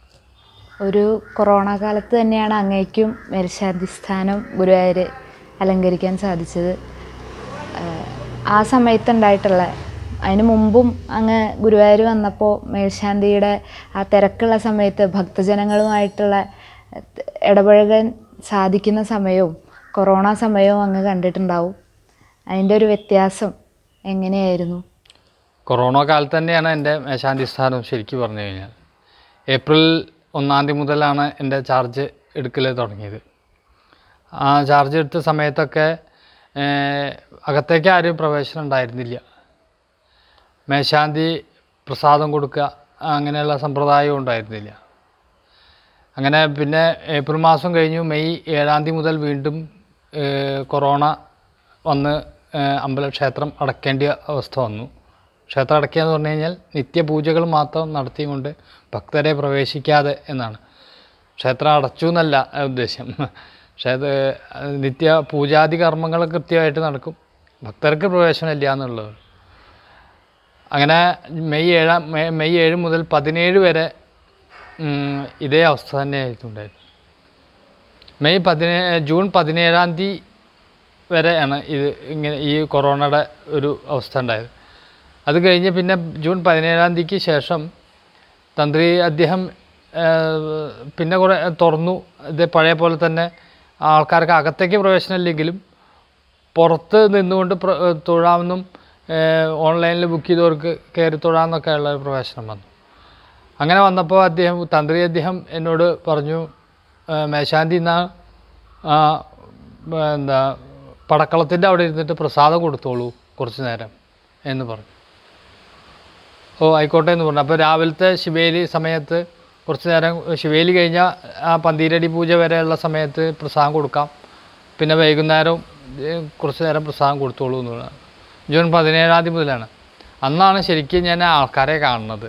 ഒരു കൊറോണ കാലത്ത് തന്നെയാണ് അങ്ങേക്കും മേൽശാന്തി സ്ഥാനം ഗുരുവായൂർ അലങ്കരിക്കാൻ സാധിച്ചത് ആഹ് ആ സമയത്തുണ്ടായിട്ടുള്ള അതിന് മുമ്പും അങ്ങ് ഗുരുവായൂർ വന്നപ്പോൾ മേൽശാന്തിയുടെ ആ തിരക്കുള്ള സമയത്ത് ഭക്തജനങ്ങളുമായിട്ടുള്ള ഇടപഴകാൻ സാധിക്കുന്ന സമയവും കൊറോണ സമയവും അങ്ങ് കണ്ടിട്ടുണ്ടാവും അതിൻ്റെ ഒരു വ്യത്യാസം എങ്ങനെയായിരുന്നു
കൊറോണ കാലത്ത് തന്നെയാണ് എൻ്റെ മേശാന്തി സ്ഥാനം ശരിക്കും പറഞ്ഞു കഴിഞ്ഞാൽ ഏപ്രിൽ ഒന്നാം തീയതി മുതലാണ് എൻ്റെ ചാർജ് എടുക്കൽ തുടങ്ങിയത് ആ ചാർജ് എടുത്ത സമയത്തൊക്കെ ഏഹ്, അകത്തേക്ക് ആരും പ്രവേശനം ഉണ്ടായിരുന്നില്ല മേശാന്തി പ്രസാദം കൊടുക്കുക അങ്ങനെയുള്ള സമ്പ്രദായവും ഉണ്ടായിരുന്നില്ല അങ്ങനെ പിന്നെ ഏപ്രിൽ മാസം കഴിഞ്ഞു മെയ് ഏഴാം തീയതി മുതൽ വീണ്ടും ഏഹ്, കൊറോണ വന്ന് ഏഹ്, അമ്പലക്ഷേത്രം അടയ്ക്കേണ്ട അവസ്ഥ വന്നു ക്ഷേത്രം അടയ്ക്കുക എന്ന് പറഞ്ഞു കഴിഞ്ഞാൽ നിത്യപൂജകൾ മാത്രം നടത്തിക്കൊണ്ട് ഭക്തരെ പ്രവേശിക്കാതെ എന്നാണ് ക്ഷേത്രം അടച്ചു എന്നല്ല ആ ഉദ്ദേശം ക്ഷേത്ര നിത്യ പൂജാതി കർമ്മങ്ങൾ കൃത്യമായിട്ട് നടക്കും ഭക്തർക്ക് പ്രവേശനമില്ല എന്നുള്ളത് അങ്ങനെ മെയ് ഏഴാം മെ- മെയ് ഏഴ് മുതൽ പതിനേഴ് വരെ ഉം, ഇതേ അവസ്ഥ തന്നെയായിരുന്നു ഉണ്ടായിരുന്നത് മെയ് പതിനേ ജൂൺ പതിനേഴാം തീയതി വരെയാണ് ഇത് ഇങ്ങനെ ഈ കൊറോണയുടെ ഒരു അവസ്ഥ ഉണ്ടായത് അത് കഴിഞ്ഞ് പിന്നെ ജൂൺ പതിനേഴാം തീയതിക്ക് ശേഷം തന്ത്രി അദ്ദേഹം ഏഹ്, പിന്നെ കുറേ തുറന്നു ഇത് പഴയ പോലെ തന്നെ ആൾക്കാർക്ക് അകത്തേക്ക് പ്രവേശനമില്ലെങ്കിലും പുറത്ത് നിന്നുകൊണ്ട് പ്ര- ഏഹ് തൊഴാമെന്നും ഏഹ് ഓൺലൈനിൽ ബുക്ക് ചെയ്തവർക്ക് കയറി തൊഴാമെന്നൊക്കെ ഉള്ള ഒരു പ്രവേശനം വന്നു അങ്ങനെ വന്നപ്പോൾ അദ്ദേഹം തന്ത്രി അദ്ദേഹം എന്നോട് പറഞ്ഞു ഏഹ് മേശാന്തി എന്നാ ആ, എന്താ പടക്കളത്തിൻ്റെ അവിടെ ഇരുന്നിട്ട് പ്രസാദം കൊടുത്തോളൂ കുറച്ച് നേരം എന്ന് പറഞ്ഞു ഓ ആയിക്കോട്ടെ എന്ന് പറഞ്ഞു അപ്പോൾ രാവിലത്തെ ശിവേലി സമയത്ത് കുറച്ച് നേരം ശിവേലി കഴിഞ്ഞാൽ ആ പന്തീരടി പൂജ വരെയുള്ള സമയത്ത് പ്രസാദം കൊടുക്കാം പിന്നെ വൈകുന്നേരം ഏ, കുറച്ച് നേരം പ്രസാദം കൊടുത്തോളൂ എന്ന് പറഞ്ഞു ജൂൺ പതിനേഴാം തീയതി മുതലാണ് അന്നാണ് ശരിക്കും ഞാൻ ആൾക്കാരെ കാണുന്നത്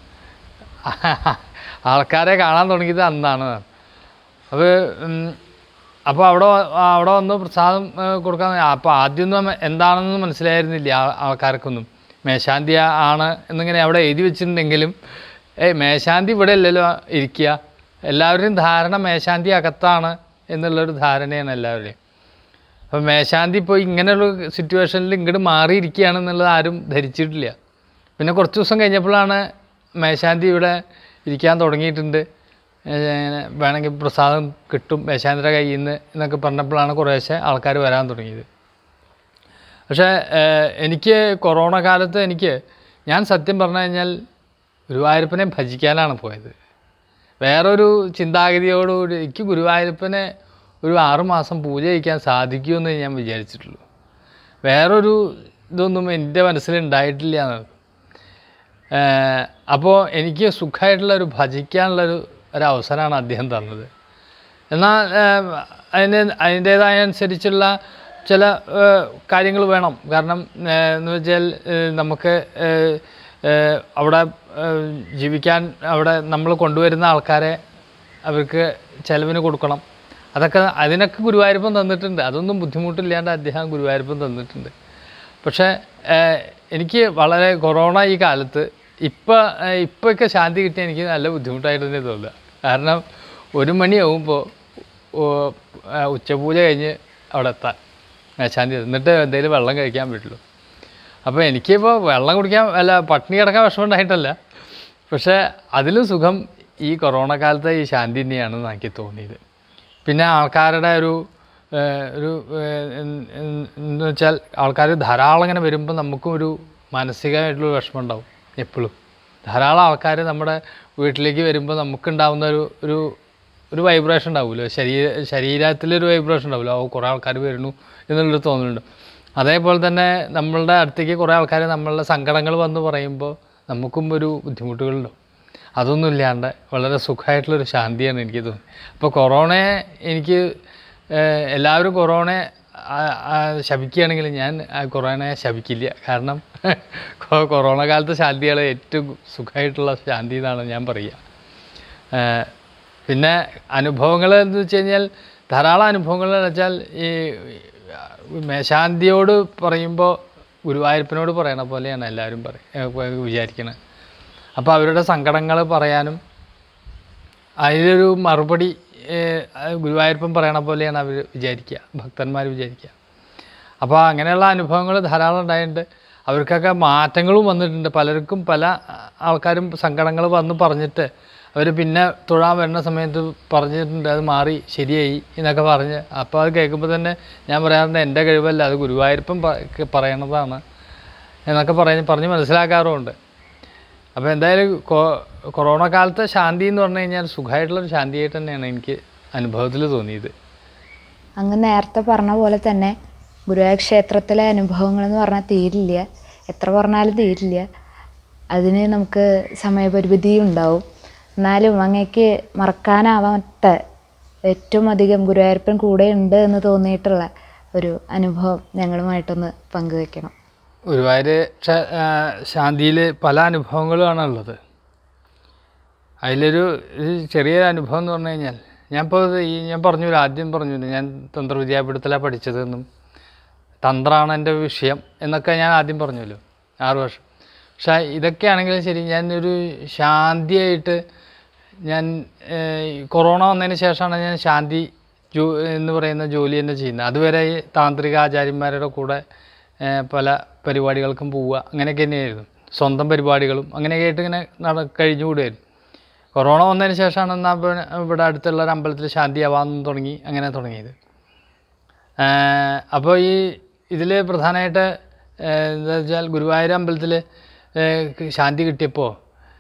ആൾക്കാരെ കാണാൻ തുടങ്ങിയത് അന്നാണ് അപ്പോൾ അപ്പോൾ അവിടെ വ- അവിടെ വന്ന് പ്രസാദം ഏ, കൊടുക്കാൻ അപ്പോൾ ആദ്യമൊന്നും എന്താണെന്ന് മനസ്സിലായിരുന്നില്ല ആ- ആൾക്കാർക്കൊന്നും മേശാന്തി ആ- ആണ് എന്നിങ്ങനെ അവിടെ എഴുതി വെച്ചിട്ടുണ്ടെങ്കിലും ഏയ് മേശാന്തി ഇവിടെ അല്ലല്ലോ ഇരിക്കുക എല്ലാവരുടെയും ധാരണ മേശാന്തി അകത്താണ് എന്നുള്ളൊരു ധാരണയാണ് എല്ലാവരുടെയും അപ്പോൾ മേശാന്തി ഇപ്പോൾ ഇങ്ങനെയുള്ള സിറ്റുവേഷനിൽ ഇങ്ങോട്ട് മാറിയിരിക്കുകയാണെന്നുള്ളത് ആരും ധരിച്ചിട്ടില്ല പിന്നെ കുറച്ച് ദിവസം കഴിഞ്ഞപ്പോഴാണ് മേശാന്തി ഇവിടെ ഇരിക്കാൻ തുടങ്ങിയിട്ടുണ്ട് ഏഹ് ഇങ്ങനെ വേണമെങ്കിൽ പ്രസാദം കിട്ടും മേശാന്തിയുടെ കയ്യിൽ നിന്ന് എന്നൊക്കെ പറഞ്ഞപ്പോഴാണ് കുറേശ്ശെ ആൾക്കാർ വരാൻ തുടങ്ങിയത് പക്ഷേ ഏഹ് എനിക്ക് കൊറോണ കാലത്ത് എനിക്ക് ഞാൻ സത്യം പറഞ്ഞു കഴിഞ്ഞാൽ ഗുരുവായൂരപ്പനെ ഭജിക്കാനാണ് പോയത് വേറൊരു ചിന്താഗതിയോടുകൂടി എനിക്ക് ഗുരുവായൂരപ്പനെ ഒരു ആറുമാസം പൂജ കഴിക്കാൻ സാധിക്കുമെന്ന് ഞാൻ വിചാരിച്ചിട്ടുള്ളൂ വേറൊരു ഇതൊന്നും എൻ്റെ മനസ്സിൽ ഉണ്ടായിട്ടില്ല എന്ന് അപ്പോൾ എനിക്ക് സുഖമായിട്ടുള്ള ഒരു ഭജിക്കാനുള്ളൊരു ഒരു അവസരമാണ് അദ്ദേഹം തന്നത് എന്നാൽ ഏം, അതിന് അതിൻ്റേതായ അനുസരിച്ചുള്ള ചില കാര്യങ്ങൾ വേണം കാരണം ഏ, എന്ന് വെച്ചാൽ ഏ, നമുക്ക് ഏ, ഏ, അവിടെ ഏ, ജീവിക്കാൻ അവിടെ നമ്മൾ കൊണ്ടുവരുന്ന ആൾക്കാരെ അവർക്ക് ചെലവിന് കൊടുക്കണം അതൊക്കെ അതിനൊക്കെ ഗുരുവായൂരപ്പൻ തന്നിട്ടുണ്ട് അതൊന്നും ബുദ്ധിമുട്ടില്ലാണ്ട് അദ്ദേഹം ഗുരുവായൂരപ്പൻ തന്നിട്ടുണ്ട് പക്ഷേ ഏഹ്, എനിക്ക് വളരെ കൊറോണ ഈ കാലത്ത് ഇപ്പം ഇപ്പോഴൊക്കെ ശാന്തി കിട്ടിയ എനിക്ക് നല്ല ബുദ്ധിമുട്ടായിട്ട് തന്നെ തോന്നുക കാരണം ഒരു മണിയാവുമ്പോൾ ഉച്ചപൂജ കഴിഞ്ഞ് അവിടെ എത്താൻ മേശാന്തി എന്നിട്ട് എന്തെങ്കിലും വെള്ളം കഴിക്കാൻ പറ്റുള്ളൂ അപ്പോൾ എനിക്കിപ്പോൾ വെള്ളം കുടിക്കാൻ അല്ല പട്ടിണി കിടക്കാൻ വിഷമം ഉണ്ടായിട്ടല്ല പക്ഷേ അതിലും സുഖം ഈ കൊറോണ കാലത്തെ ഈ ശാന്തി തന്നെയാണെന്ന് എനിക്ക് തോന്നിയത് പിന്നെ ആൾക്കാരുടെ ഒരു ഏഹ്, ഒരു ഏഹ്, എന്ന് എന്ന് വെച്ചാൽ ആൾക്കാർ ധാരാളം ഇങ്ങനെ വരുമ്പോൾ നമുക്കും ഒരു മാനസികമായിട്ടുള്ള വിഷമം ഉണ്ടാവും എപ്പോഴും ധാരാളം ആൾക്കാർ നമ്മുടെ വീട്ടിലേക്ക് വരുമ്പോൾ നമുക്കുണ്ടാവുന്ന ഒരു ഒരു ഒരു വൈബ്രേഷൻ ഉണ്ടാവുമല്ലോ ശരീര ശരീരത്തിലൊരു വൈബ്രേഷൻ ഉണ്ടാവുമല്ലോ ഓ കുറേ ആൾക്കാർ വരുന്നു എന്നുള്ളൊരു തോന്നലുണ്ട് അതേപോലെ തന്നെ നമ്മളുടെ അടുത്തേക്ക് കുറേ ആൾക്കാർ നമ്മളുടെ സങ്കടങ്ങൾ വന്ന് പറയുമ്പോൾ നമുക്കും ഒരു ബുദ്ധിമുട്ടുകളുണ്ടാവും അതൊന്നും ഇല്ലാണ്ട് വളരെ സുഖമായിട്ടുള്ളൊരു ശാന്തിയാണ് എനിക്ക് തോന്നുന്നത് അപ്പോൾ കൊറോണയെ എനിക്ക് ഏഹ്, എല്ലാവരും കൊറോണയെ ആ- ആ ശപിക്കുകയാണെങ്കിൽ ഞാൻ ആ കൊറോണയെ ശപിക്കില്ല കാരണം കൊ- കൊറോണ കാലത്തെ ശാന്തിയാണ് ഏറ്റവും സുഖമായിട്ടുള്ള ശാന്തി എന്നാണ് ഞാൻ പറയുക ഏഹ്, പിന്നെ അനുഭവങ്ങൾ എന്ന് വെച്ച് കഴിഞ്ഞാൽ ധാരാളം അനുഭവങ്ങൾ എന്ന് വെച്ചാൽ ഈ മേശാന്തിയോട് പറയുമ്പോൾ ഗുരുവായൂരപ്പനോട് പറയണ പോലെയാണ് എല്ലാവരും പറയും വിചാരിക്കണത് അപ്പോൾ അവരുടെ സങ്കടങ്ങൾ പറയാനും അതിലൊരു മറുപടി ഏഹ്, അത് ഗുരുവായൂരപ്പൻ പറയണ പോലെയാണ് അവർ വിചാരിക്കുക ഭക്തന്മാർ വിചാരിക്കുക അപ്പോൾ അങ്ങനെയുള്ള അനുഭവങ്ങൾ ധാരാളം ഉണ്ടായിട്ടുണ്ട് അവർക്കൊക്കെ മാറ്റങ്ങളും വന്നിട്ടുണ്ട് പലർക്കും പല ആൾക്കാരും സങ്കടങ്ങൾ വന്ന് പറഞ്ഞിട്ട് അവർ പിന്നെ തൊഴാൻ വരുന്ന സമയത്ത് പറഞ്ഞിട്ടുണ്ട് അത് മാറി ശരിയായി എന്നൊക്കെ പറഞ്ഞ് അപ്പോൾ അത് കേൾക്കുമ്പോൾ തന്നെ ഞാൻ പറയാറുണ്ട് എൻ്റെ കഴിവല്ല അത് ഗുരുവായൂരപ്പൻ പ- പറയണതാണ് എന്നൊക്കെ പറഞ്ഞ് പറഞ്ഞ് മനസ്സിലാക്കാറുമുണ്ട് അപ്പോൾ എന്തായാലും കൊ- കൊറോണ കാലത്തെ ശാന്തി എന്ന് പറഞ്ഞു കഴിഞ്ഞാൽ സുഖമായിട്ടുള്ളൊരു ശാന്തിയായിട്ട് തന്നെയാണ് എനിക്ക് അനുഭവത്തിൽ തോന്നിയത്
അങ്ങ് നേരത്തെ പറഞ്ഞ പോലെ തന്നെ ഗുരുവായൂർ ക്ഷേത്രത്തിലെ അനുഭവങ്ങൾ എന്ന് പറഞ്ഞാൽ തീരില്ല എത്ര പറഞ്ഞാലും തീരില്ല അതിന് നമുക്ക് സമയപരിമിതി ഉണ്ടാവും എന്നാലും അങ്ങേക്ക് മറക്കാനാവാത്ത ഏറ്റവും അധികം ഗുരുവായൂരപ്പൻ കൂടെ ഉണ്ട് എന്ന് തോന്നിയിട്ടുള്ള ഒരു അനുഭവം ഞങ്ങളുമായിട്ടൊന്ന് പങ്കുവെക്കണം
ഗുരുവായൂർ ശാന്തിയിൽ പല അനുഭവങ്ങളുമാണ് ഉള്ളത് അതിലൊരു ഒരു ചെറിയൊരു അനുഭവം എന്ന് പറഞ്ഞു കഴിഞ്ഞാൽ ഞാനിപ്പോൾ ഈ ഞാൻ പറഞ്ഞു ആദ്യം പറഞ്ഞു ഞാൻ തന്ത്രവിദ്യാപീഠത്തിലാണ് പഠിച്ചതെന്നും തന്ത്രമാണ് എൻ്റെ വിഷയം എന്നൊക്കെ ഞാൻ ആദ്യം പറഞ്ഞല്ലോ ആറ് വർഷം പക്ഷേ ഇതൊക്കെയാണെങ്കിലും ശരി ഞാനൊരു ശാന്തിയായിട്ട് ഞാൻ ഏഹ്, ഈ കൊറോണ വന്നതിന് ശേഷമാണ് ഞാൻ ശാന്തി ജോ എന്ന് പറയുന്ന ജോലി തന്നെ ചെയ്യുന്നത് അതുവരെ ഈ താന്ത്രിക ആചാര്യന്മാരുടെ കൂടെ ഏഹ്, പല പരിപാടികൾക്കും പോവുക അങ്ങനെയൊക്കെ തന്നെയായിരുന്നു സ്വന്തം പരിപാടികളും അങ്ങനെയൊക്കെ ആയിട്ട് ഇങ്ങനെ നട കഴിഞ്ഞുകൂടുമായിരുന്നു കൊറോണ വന്നതിന് ശേഷമാണ് എന്നാൽ പിന്നെ ഇവിടെ അടുത്തുള്ള ഒരു അമ്പലത്തിൽ ശാന്തി ആവാൻ തുടങ്ങി അങ്ങനെ തുടങ്ങിയത് അപ്പോൾ ഈ ഇതിൽ പ്രധാനമായിട്ട് ഏഹ്, എന്താ വെച്ചാൽ ഗുരുവായൂർ അമ്പലത്തിൽ ശാന്തി കിട്ടിയപ്പോൾ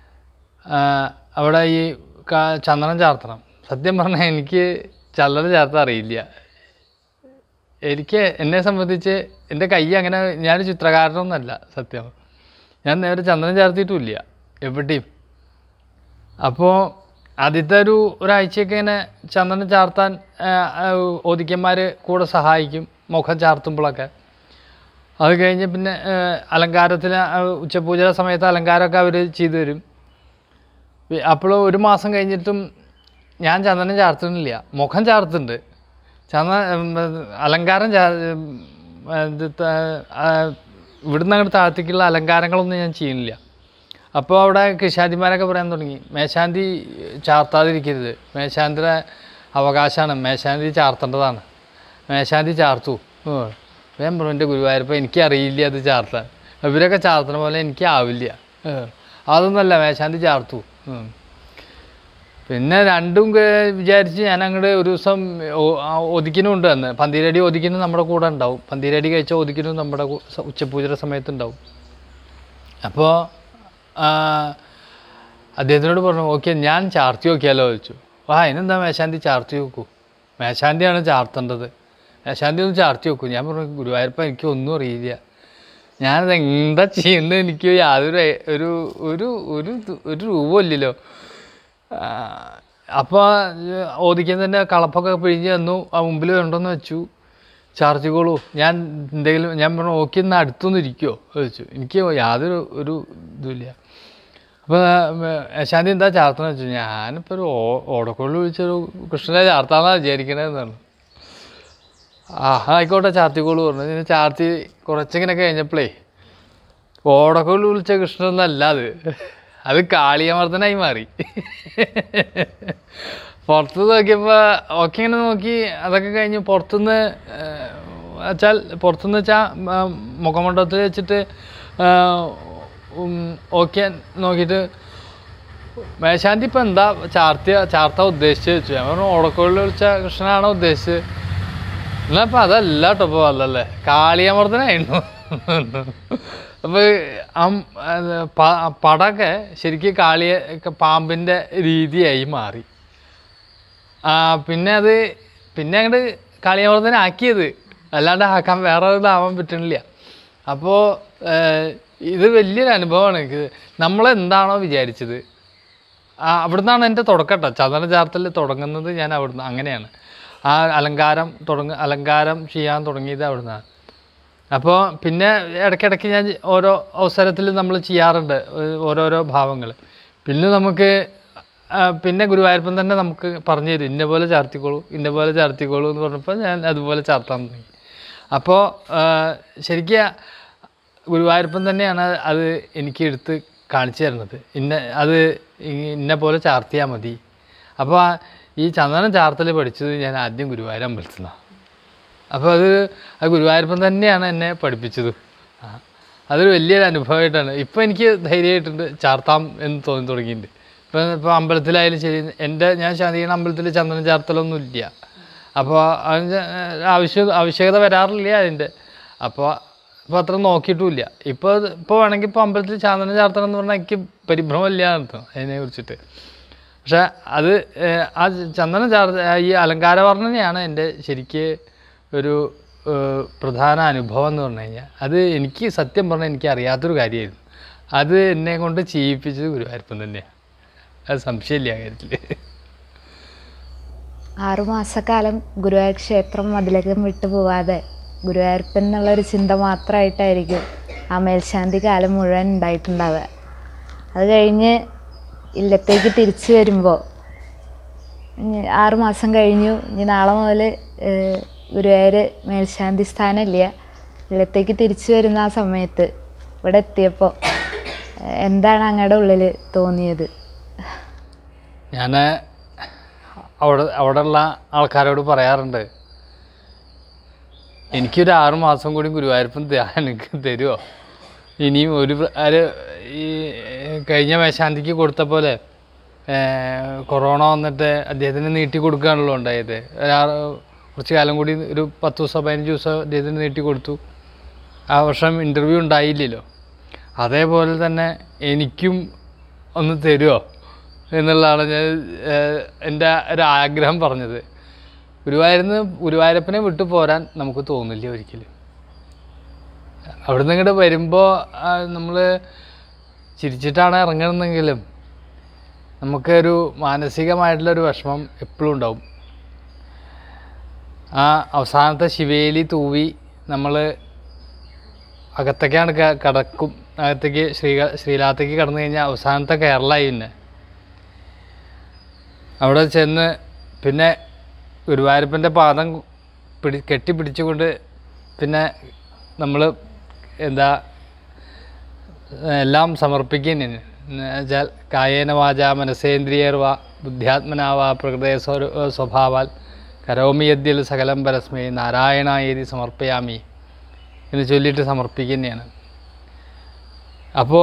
അവിടെ ഈ ക- ചന്ദനം ചാർത്തണം സത്യം പറഞ്ഞാൽ എനിക്ക് ചന്ദനം ചാർത്താൻ അറിയില്ല എനിക്ക് എന്നെ സംബന്ധിച്ച് എൻ്റെ കൈ അങ്ങനെ ഞാനൊരു ചിത്രകാരനൊന്നുമല്ല സത്യം ഞാൻ നേരെ ചന്ദനം ചാർത്തിയിട്ടുമില്ല എവിടെയും അപ്പോൾ ആദ്യത്തെ ഒരു ഒരാഴ്ചയൊക്കെ ഇങ്ങനെ ചന്ദനം ചാർത്താൻ ഓദിക്കന്മാർ കൂടെ സഹായിക്കും മുഖം ചാർത്തുമ്പോഴൊക്കെ അത് കഴിഞ്ഞ് പിന്നെ അലങ്കാരത്തിന് ഉച്ചപൂജയുടെ സമയത്ത് അലങ്കാരമൊക്കെ അവർ ചെയ്തു തരും അപ്പോൾ ഒരു മാസം കഴിഞ്ഞിട്ടും ഞാൻ ചന്ദനം ചാർത്തുന്നില്ല മുഖം ചാർത്തുന്നുണ്ട് ചന്ദന ഉം, അലങ്കാരം ചാ ഉം, ഇത് ത- ആ, ഇവിടുന്ന് അങ്ങോട്ട് താഴത്തേക്കുള്ള അലങ്കാരങ്ങളൊന്നും ഞാൻ ചെയ്യുന്നില്ല അപ്പോൾ അവിടെ കൃഷാദിമാരൊക്കെ പറയാൻ തുടങ്ങി മേശാന്തി ചാർത്താതിരിക്കരുത് മേശാന്തിയുടെ അവകാശമാണ് മേശാന്തി ചാർത്തേണ്ടതാണ് മേശാന്തി ചാർത്തു ഉം. ഞാൻ പറഞ്ഞു എൻ്റെ ഗുരുവായൂരപ്പം എനിക്കറിയില്ല അത് ചാർത്താൻ ഇവരൊക്കെ ചാർത്തണ പോലെ എനിക്കാവില്ല ഉം. അതൊന്നുമല്ല മേശാന്തി ചാർത്തു ഉം. പിന്നെ രണ്ടും കേ- വിചാരിച്ച് ഞാൻ അങ്ങോട്ട് ഒരു ദിവസം ഒ- ആ ഒതുക്കിനും ഉണ്ട് അന്ന് പന്തീരടി ഒതുക്കിനും നമ്മുടെ കൂടെ ഉണ്ടാവും പന്തീരടി കഴിച്ച ഒതുക്കിനും നമ്മുടെ കൂ- സ- ഉച്ചപൂജയുടെ സമയത്ത് ഉണ്ടാവും അപ്പോൾ അദ്ദേഹത്തിനോട് പറഞ്ഞു ഓക്കെ ഞാൻ ചാർത്തി നോക്കിയാലോ ചോദിച്ചു ആ അതിനെന്താ മേശാന്തി ചാർത്തി നോക്കൂ മേശാന്തിയാണ് ചാർത്തേണ്ടത് മേശാന്തി ഒന്ന് ചാർത്തി നോക്കൂ ഞാൻ പറഞ്ഞു ഗുരുവായൂരപ്പ എനിക്ക് ഒന്നും അറിയില്ല ഞാനത് എന്താ ചെയ്യുന്നത് എനിക്ക് യാതൊരു ഐ- ഒരു ഒരു ഒരു ഇത് ഒരു രൂപമില്ലല്ലോ അപ്പോൾ ഓദിക്കാൻ തന്നെ കളപ്പൊക്കെ പിഴിഞ്ഞ് തന്നു ആ മുമ്പിൽ കൊണ്ടുവന്ന് വെച്ചു ചാർജുകളൂ ഞാൻ എന്തെങ്കിലും ഞാൻ പറഞ്ഞു ഓക്കെ ഒന്ന് അടുത്തൊന്ന് ഇരിക്കുമോ ചോദിച്ചു എനിക്ക് യാതൊരു ഒരു ഇതുമില്ല അപ്പോൾ ശാന്തി എന്താ ചാർത്തണെന്ന് വെച്ചു ഞാനിപ്പോൾ ഒരു ഓ- ഓടക്കുള്ളിൽ വിളിച്ചൊരു കൃഷ്ണനെ ചാർത്താന്നാണ് വിചാരിക്കണതെന്നാണ് ആ ആയിക്കോട്ടെ ചാർത്തിക്കോളൂ പറഞ്ഞു ഞാൻ ചാർത്തി കുറച്ചിങ്ങനെ കഴിഞ്ഞപ്പോഴേ ഓടക്കുള്ളിൽ വിളിച്ച കൃഷ്ണനൊന്നല്ല അത് അത് കാളിയമർദ്ദനായി മാറി പുറത്ത് നോക്കിയപ്പോൾ ഒക്കെ ഇങ്ങനെ നോക്കി അതൊക്കെ കഴിഞ്ഞ് പുറത്തുനിന്ന് വെച്ചാൽ പുറത്തുനിന്ന് വെച്ചാൽ മുഖമണ്ഡപത്തിൽ വെച്ചിട്ട് ഓക്കെ നോക്കിയിട്ട് മേശാന്തി ഇപ്പം എന്താ ചാർത്തിയ ചാർത്ത ഉദ്ദേശിച്ച് വെച്ചു ഞാൻ പറഞ്ഞു ഓടക്കോളിൽ വിളിച്ച കൃഷ്ണനാണോ ഉദ്ദേശിച്ചത് എന്നാ ഇപ്പം അതല്ല കേട്ടോ ഇപ്പോൾ അല്ലല്ലേ കാളിയമർദ്ദനായിരുന്നു അപ്പോൾ ആ അത് പ- പടമൊക്കെ ശരിക്കും കാളിയ പാമ്പിൻ്റെ രീതിയായി മാറി ആ പിന്നെ അത് പിന്നെ അങ്ങോട്ട് കളിയമർദ്ദന ആക്കിയത് അല്ലാണ്ട് ആക്കാൻ വേറെ ഇതാവാൻ പറ്റണില്ല അപ്പോൾ ഇത് വലിയൊരു അനുഭവമാണ് എനിക്ക് നമ്മളെന്താണോ വിചാരിച്ചത് ആ അവിടുന്നാണ് എൻ്റെ തുടക്കം കേട്ടോ ചന്ദന ചാർത്തൽ തുടങ്ങുന്നത് ഞാൻ അവിടുന്ന് അങ്ങനെയാണ് ആ അലങ്കാരം തുടങ്ങ അലങ്കാരം ചെയ്യാൻ തുടങ്ങിയത് അവിടുന്നാണ് അപ്പോൾ പിന്നെ ഇടയ്ക്കിടയ്ക്ക് ഞാൻ ഓരോ അവസരത്തിൽ നമ്മൾ ചെയ്യാറുണ്ട് ഏഹ് ഓരോരോ ഭാവങ്ങൾ പിന്നെ നമുക്ക് ആ, പിന്നെ ഗുരുവായൂരപ്പൻ തന്നെ നമുക്ക് പറഞ്ഞു തരും ഇന്ന പോലെ ചാർത്തിക്കോളൂ ഇന്ന പോലെ ചാർത്തിക്കോളൂ എന്ന് പറഞ്ഞപ്പോൾ ഞാൻ അതുപോലെ ചാർത്താൻ തുടങ്ങി അപ്പോൾ ശരിക്കും ഗുരുവായൂരപ്പൻ തന്നെയാണ് അത് എനിക്ക് എടുത്ത് കാണിച്ചു തരുന്നത് ഇന്ന അത് ഈ- ഇന്ന പോലെ ചാർത്തിയാൽ മതി അപ്പോൾ ആ ഈ ചന്ദനം ചാർത്തൽ പഠിച്ചത് ഞാൻ ആദ്യം ഗുരുവായൂർ അമ്പലത്തിൽ നിന്നാണ് അപ്പോൾ അത് അത് ഗുരുവായൂരപ്പൻ തന്നെയാണ് എന്നെ പഠിപ്പിച്ചത് ആ. അതൊരു വലിയൊരു അനുഭവമായിട്ടാണ് ഇപ്പോൾ എനിക്ക് ധൈര്യമായിട്ടുണ്ട് ചാർത്താം എന്ന് തോന്നി തുടങ്ങിയിട്ടുണ്ട് ഇപ്പം ഇപ്പോൾ അമ്പലത്തിലായാലും ശരി എൻ്റെ ഞാൻ ശാന്തികണ അമ്പലത്തിൽ ചന്ദനം ചാർത്തലൊന്നും ഇല്ല അപ്പോൾ അതിന് ആവശ്യ ആവശ്യകത വരാറില്ല അതിൻ്റെ അപ്പോൾ ഇപ്പോൾ അത്ര നോക്കിയിട്ടുമില്ല ഇപ്പോൾ ഇപ്പോൾ വേണമെങ്കിൽ ഇപ്പോൾ അമ്പലത്തിൽ ചന്ദനം ചാർത്തണം എന്ന് പറഞ്ഞാൽ എനിക്ക് പരിഭ്രമമില്ല എന്നർത്ഥം അതിനെ കുറിച്ചിട്ട് പക്ഷെ അത് ഏഹ്, ആ ചന്ദന ചാർത്ത ഈ അലങ്കാര വർണ്ണനയാണ് എൻ്റെ ശരിക്ക് ഒരു ഏഹ്, പ്രധാന അനുഭവം എന്ന് പറഞ്ഞു കഴിഞ്ഞാൽ അത് എനിക്ക് സത്യം പറഞ്ഞാൽ എനിക്ക് അറിയാത്തൊരു കാര്യമായിരുന്നു അത് എന്നെ കൊണ്ട് ചെയ്യിപ്പിച്ചത് ഗുരുവായൂരപ്പൻ തന്നെയാണ് അത് സംശയമില്ല ആ കാര്യത്തിൽ
ആറുമാസക്കാലം ഗുരുവായൂർ ക്ഷേത്രം മതിലകം വിട്ടു പോവാതെ ഗുരുവായൂരപ്പൻ എന്നുള്ളൊരു ചിന്ത മാത്രമായിട്ടായിരിക്കും ആ മേൽശാന്തി കാലം മുഴുവൻ ഉണ്ടായിട്ടുണ്ടാവുക അത് കഴിഞ്ഞ് ഇല്ലത്തേക്ക് തിരിച്ചു വരുമ്പോൾ ആറുമാസം കഴിഞ്ഞു ഇനി നാളെ മുതൽ ഗുരുവായൂർ മേൽശാന്തി സ്ഥാനമില്ല ഇല്ലത്തേക്ക് തിരിച്ചു വരുന്ന ആ സമയത്ത് ഇവിടെ എത്തിയപ്പോൾ എന്താണ് അങ്ങയുടെ ഉള്ളിൽ തോന്നിയത്
ഞാൻ അവിടെ അവിടെയുള്ള ആൾക്കാരോട് പറയാറുണ്ട് എനിക്കൊരു ആറ് മാസം കൂടി ഗുരുവായൂരപ്പൻ ധ്യാനം എനിക്ക് തരുമോ ഇനിയും ഒരു പ്ര- ഒരു ഈ കഴിഞ്ഞ മേശാന്തിക്ക് കൊടുത്ത പോലെ ഏർ, കൊറോണ വന്നിട്ട് അദ്ദേഹത്തിന് നീട്ടി കൊടുക്കുകയാണല്ലോ ഉണ്ടായത് ഒരാറ് കുറച്ച് കാലം കൂടി ഒരു പത്ത് ദിവസം പതിനഞ്ച് ദിവസം അദ്ദേഹത്തിന് നീട്ടി കൊടുത്തു ആ വർഷം ഇൻ്റർവ്യൂ ഉണ്ടായില്ലല്ലോ അതേപോലെ തന്നെ എനിക്കും ഒന്ന് തരുമോ എന്നുള്ളതാണ് ഞാൻ ഏഹ്, എൻ്റെ ഒരു ആഗ്രഹം പറഞ്ഞത് ഗുരുവായൂരിന്ന് ഗുരുവായൂരപ്പനെ വിട്ടു പോരാൻ നമുക്ക് തോന്നില്ല ഒരിക്കലും അവിടുന്ന് ഇങ്ങോട്ട് വരുമ്പോൾ നമ്മൾ ചിരിച്ചിട്ടാണ് ഇറങ്ങുന്നതെങ്കിലും നമുക്കൊരു മാനസികമായിട്ടുള്ളൊരു വിഷമം എപ്പോഴും ഉണ്ടാവും ആ അവസാനത്തെ ശിവേലി തൂവി നമ്മൾ അകത്തേക്കാണ് ക- കടക്കും അകത്തേക്ക് ശ്രീ ശ്രീലാത്തേക്ക് കടന്നു കഴിഞ്ഞാൽ അവസാനത്തെ കേരളമായി പിന്നെ അവിടെ ചെന്ന് പിന്നെ ഗുരുവായൂരപ്പൻ്റെ പാദം പിടി കെട്ടിപ്പിടിച്ചുകൊണ്ട് പിന്നെ നമ്മൾ എന്താ എല്ലാം സമർപ്പിക്കുന്നതിന് എന്നുവെച്ചാൽ കായേന വാച മനസേന്ദ്രിയർവ ബുദ്ധ്യാത്മനാവ പ്രകൃതയ സ്വര- സ്വഭാവാൽ കരോമി യദ്യൽ സകലം പരസ്മേ നാരായണായേതി സമർപ്പയാമി എന്ന് ചൊല്ലിയിട്ട് സമർപ്പിക്കുന്നതാണ് അപ്പോൾ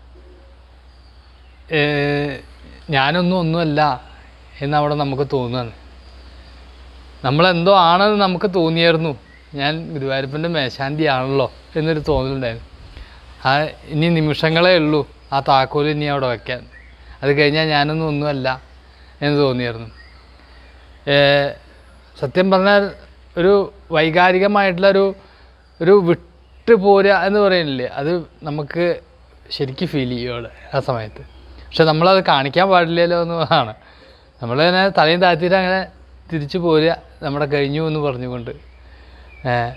ഞാനൊന്നും ഒന്നുമല്ല എന്നവിടെ നമുക്ക് തോന്നുകയാണ് നമ്മളെന്തോ ആണെന്ന് നമുക്ക് തോന്നിയായിരുന്നു ഞാൻ ഗുരുവായൂരപ്പൻ്റെ മേശാന്തിയാണല്ലോ എന്നൊരു തോന്നലുണ്ടായിരുന്നു ആ ഇനി നിമിഷങ്ങളേ ഉള്ളൂ ആ താക്കോൽ ഇനി അവിടെ വയ്ക്കാൻ അത് കഴിഞ്ഞാൽ ഞാനൊന്നും ഒന്നുമല്ല എന്ന് തോന്നിയായിരുന്നു ഏഹ് സത്യം പറഞ്ഞാൽ ഒരു വൈകാരികമായിട്ടുള്ള ഒരു ഒരു വിട്ട് പോരുക എന്ന് പറയുന്നില്ലേ അത് നമുക്ക് ശരിക്കും ഫീൽ ചെയ്യും അവിടെ ആ സമയത്ത് പക്ഷെ നമ്മളത് കാണിക്കാൻ പാടില്ലല്ലോ എന്നതാണ് നമ്മൾ തന്നെ തലയും താഴ്ത്തിയിട്ട് അങ്ങനെ തിരിച്ചു പോരുക നമ്മുടെ കഴിഞ്ഞു എന്ന് പറഞ്ഞുകൊണ്ട് ഏഹ്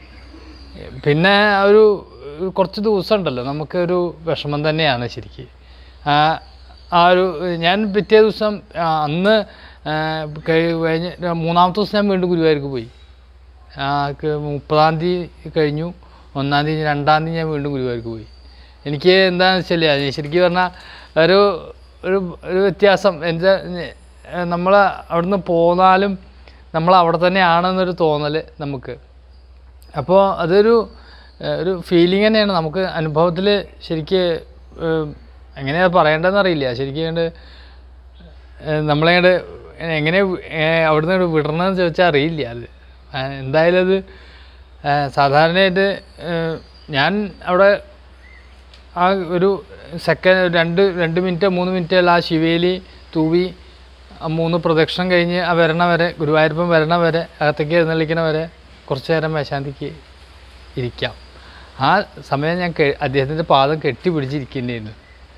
പിന്നെ ആ ഒരു ഒരു കുറച്ച് ദിവസം ഉണ്ടല്ലോ നമുക്കൊരു വിഷമം തന്നെയാണ് ശരിക്ക് ആ ആ ഒരു ഞാൻ പിറ്റേ ദിവസം ആ, അന്ന് ആ, കഴി- കഴിഞ്ഞ് മൂന്നാമത്തെ ദിവസം ഞാൻ വീണ്ടും ഗുരുവായൂർക്ക് പോയി ആ, ക്ക് മുപ്പതാം തീയതി കഴിഞ്ഞു ഒന്നാം തീയതി രണ്ടാം തീയതി ഞാൻ വീണ്ടും ഗുരുവായൂർക്ക് പോയി എനിക്ക് എന്താണെന്ന് വെച്ചാൽ ശരിക്കും പറഞ്ഞാൽ ഒരു ഒരു ഒരു വ്യത്യാസം എന്താ നമ്മൾ അവിടുന്ന് പോന്നാലും നമ്മൾ അവിടെ തന്നെയാണെന്നൊരു തോന്നൽ നമുക്ക് അപ്പോൾ അതൊരു ഏഹ്, ഒരു ഫീലിംഗ് തന്നെയാണ് നമുക്ക് അനുഭവത്തിൽ ശരിക്ക് ഏഹ്, എങ്ങനെയാണ് പറയേണ്ടതെന്ന് അറിയില്ല ശരിക്കും കണ്ട് നമ്മളെങ്ങോട്ട് എങ്ങനെ ഏഹ്, അവിടുന്ന് ഇങ്ങട് വിടണമെന്ന് ചോദിച്ചാൽ അറിയില്ല അത് ആ, എന്തായാലും അത് ഏഹ്, സാധാരണയായിട്ട് ഏഹ്, ഞാൻ അവിടെ ആ ഒരു സെക്കൻഡ് രണ്ട് രണ്ട് മിനിറ്റ് മൂന്ന് മിനിറ്റ് ആ ശിവേലി തൂവി ആ മൂന്ന് പ്രദക്ഷിണം കഴിഞ്ഞ് ആ വരണ വരെ ഗുരുവായൂരപ്പൻ വരണ വരെ അകത്തേക്ക് എഴുന്നള്ളിക്കണ വരെ കുറച്ച് നേരം മേശാന്തിക്ക് ഇരിക്കാം ആ സമയം ഞാൻ കെ അദ്ദേഹത്തിൻ്റെ പാദം കെട്ടിപ്പിടിച്ചിരിക്കേണ്ടിയിരുന്നു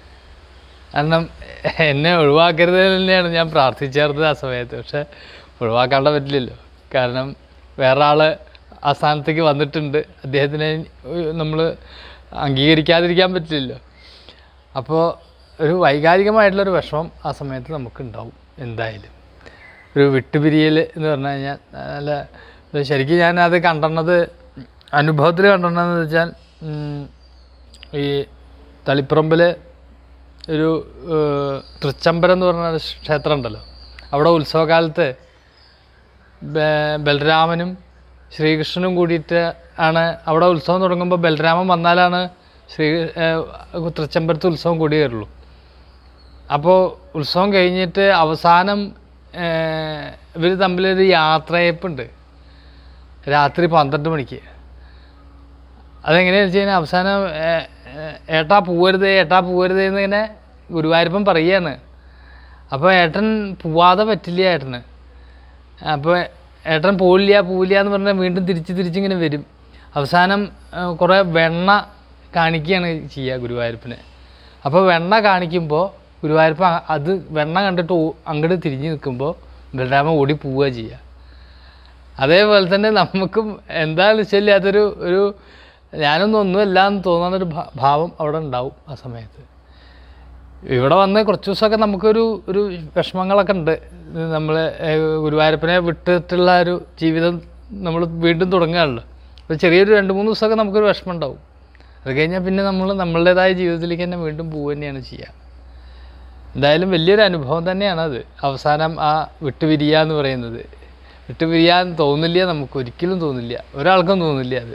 കാരണം എന്നെ ഒഴിവാക്കരുത് തന്നെയാണ് ഞാൻ പ്രാർത്ഥിച്ചേർന്നത് ആ സമയത്ത് പക്ഷെ ഒഴിവാക്കാണ്ട പറ്റില്ലല്ലോ കാരണം വേറെ ആൾ ആ സ്ഥാനത്തേക്ക് വന്നിട്ടുണ്ട് അദ്ദേഹത്തിനെ നമ്മൾ അംഗീകരിക്കാതിരിക്കാൻ പറ്റില്ലല്ലോ അപ്പോൾ ഒരു വൈകാരികമായിട്ടുള്ളൊരു വിഷമം ആ സമയത്ത് നമുക്കുണ്ടാവും എന്തായാലും ഒരു വിട്ടുപിരിയൽ എന്ന് പറഞ്ഞു കഴിഞ്ഞാൽ നല്ല ഇത് ശരിക്കും ഞാൻ അത് കണ്ടെണ്ണത് അനുഭവത്തിൽ കണ്ടെണ്ണെന്ന് വെച്ചാൽ ഉം, ഈ തളിപ്പറമ്പിൽ ഒരു ഏഹ്, തൃച്ചംബരം എന്ന് പറഞ്ഞ ഒരു ക്ഷേത്രം ഉണ്ടല്ലോ അവിടെ ഉത്സവകാലത്ത് ബെ- ബലരാമനും ശ്രീകൃഷ്ണനും കൂടിയിട്ട് ആണ് അവിടെ ഉത്സവം തുടങ്ങുമ്പോൾ ബലരാമൻ വന്നാലാണ് ശ്രീ ഏഹ്, തൃച്ചംബരത്ത് ഉത്സവം കൂടി കയറുള്ളൂ അപ്പോൾ ഉത്സവം കഴിഞ്ഞിട്ട് അവസാനം ഇവർ തമ്മിലൊരു യാത്രയപ്പുണ്ട് രാത്രി പന്ത്രണ്ട് മണിക്ക് അതെങ്ങനെയാണെന്ന് വെച്ച് കഴിഞ്ഞാൽ അവസാനം ഏ- ഏ- ഏട്ടാ പോവരുതേ ഏട്ടാ പോവരുതേ എന്നിങ്ങനെ ഗുരുവായൂരപ്പൻ പറയുകയാണ് അപ്പോൾ ഏട്ടൻ പോവാതെ പറ്റില്ല ഏട്ടന് അപ്പോൾ ഏട്ടൻ പോവില്ല പോവില്ല എന്ന് പറഞ്ഞാൽ വീണ്ടും തിരിച്ച് തിരിച്ചിങ്ങനെ വരും അവസാനം ആ, കുറേ വെണ്ണ കാണിക്കുകയാണ് ചെയ്യുക ഗുരുവായൂരപ്പന് അപ്പോൾ വെണ്ണ കാണിക്കുമ്പോൾ ഗുരുവായൂരപ്പൻ അ- അത് വെണ്ണ കണ്ടിട്ട് ഓ- അങ്ങോട്ട് തിരിഞ്ഞ് നിൽക്കുമ്പോൾ ബലരാമൻ ഓടി പോവുക ചെയ്യുക അതേപോലെ തന്നെ നമുക്കും എന്താണെന്ന് വെച്ചാൽ അതൊരു ഒരു ഞാനൊന്നും ഒന്നുമല്ല എന്ന് തോന്നുന്നൊരു ഭാ- ഭാവം അവിടെ ഉണ്ടാവും ആ സമയത്ത് ഇവിടെ വന്ന് കുറച്ച് ദിവസമൊക്കെ നമുക്കൊരു ഒരു വിഷമങ്ങളൊക്കെ ഉണ്ട് നമ്മൾ ഗുരുവായൂരപ്പനെ വിട്ടിട്ടുള്ള ഒരു ജീവിതം നമ്മൾ വീണ്ടും തുടങ്ങുകയാണല്ലോ അപ്പോൾ ചെറിയൊരു രണ്ട് മൂന്ന് ദിവസമൊക്കെ നമുക്കൊരു വിഷമം ഉണ്ടാവും അത് കഴിഞ്ഞാൽ പിന്നെ നമ്മൾ നമ്മളുടേതായ ജീവിതത്തിലേക്ക് തന്നെ വീണ്ടും പോവുക തന്നെയാണ് ചെയ്യുക എന്തായാലും വലിയൊരു അനുഭവം തന്നെയാണ് അത് അവസാനം ആ വിട്ടുപിരിയുക എന്ന് പറയുന്നത് വിട്ടുപിരിയാൻ തോന്നില്ല നമുക്ക് ഒരിക്കലും തോന്നില്ല ഒരാൾക്കും തോന്നില്ല അത്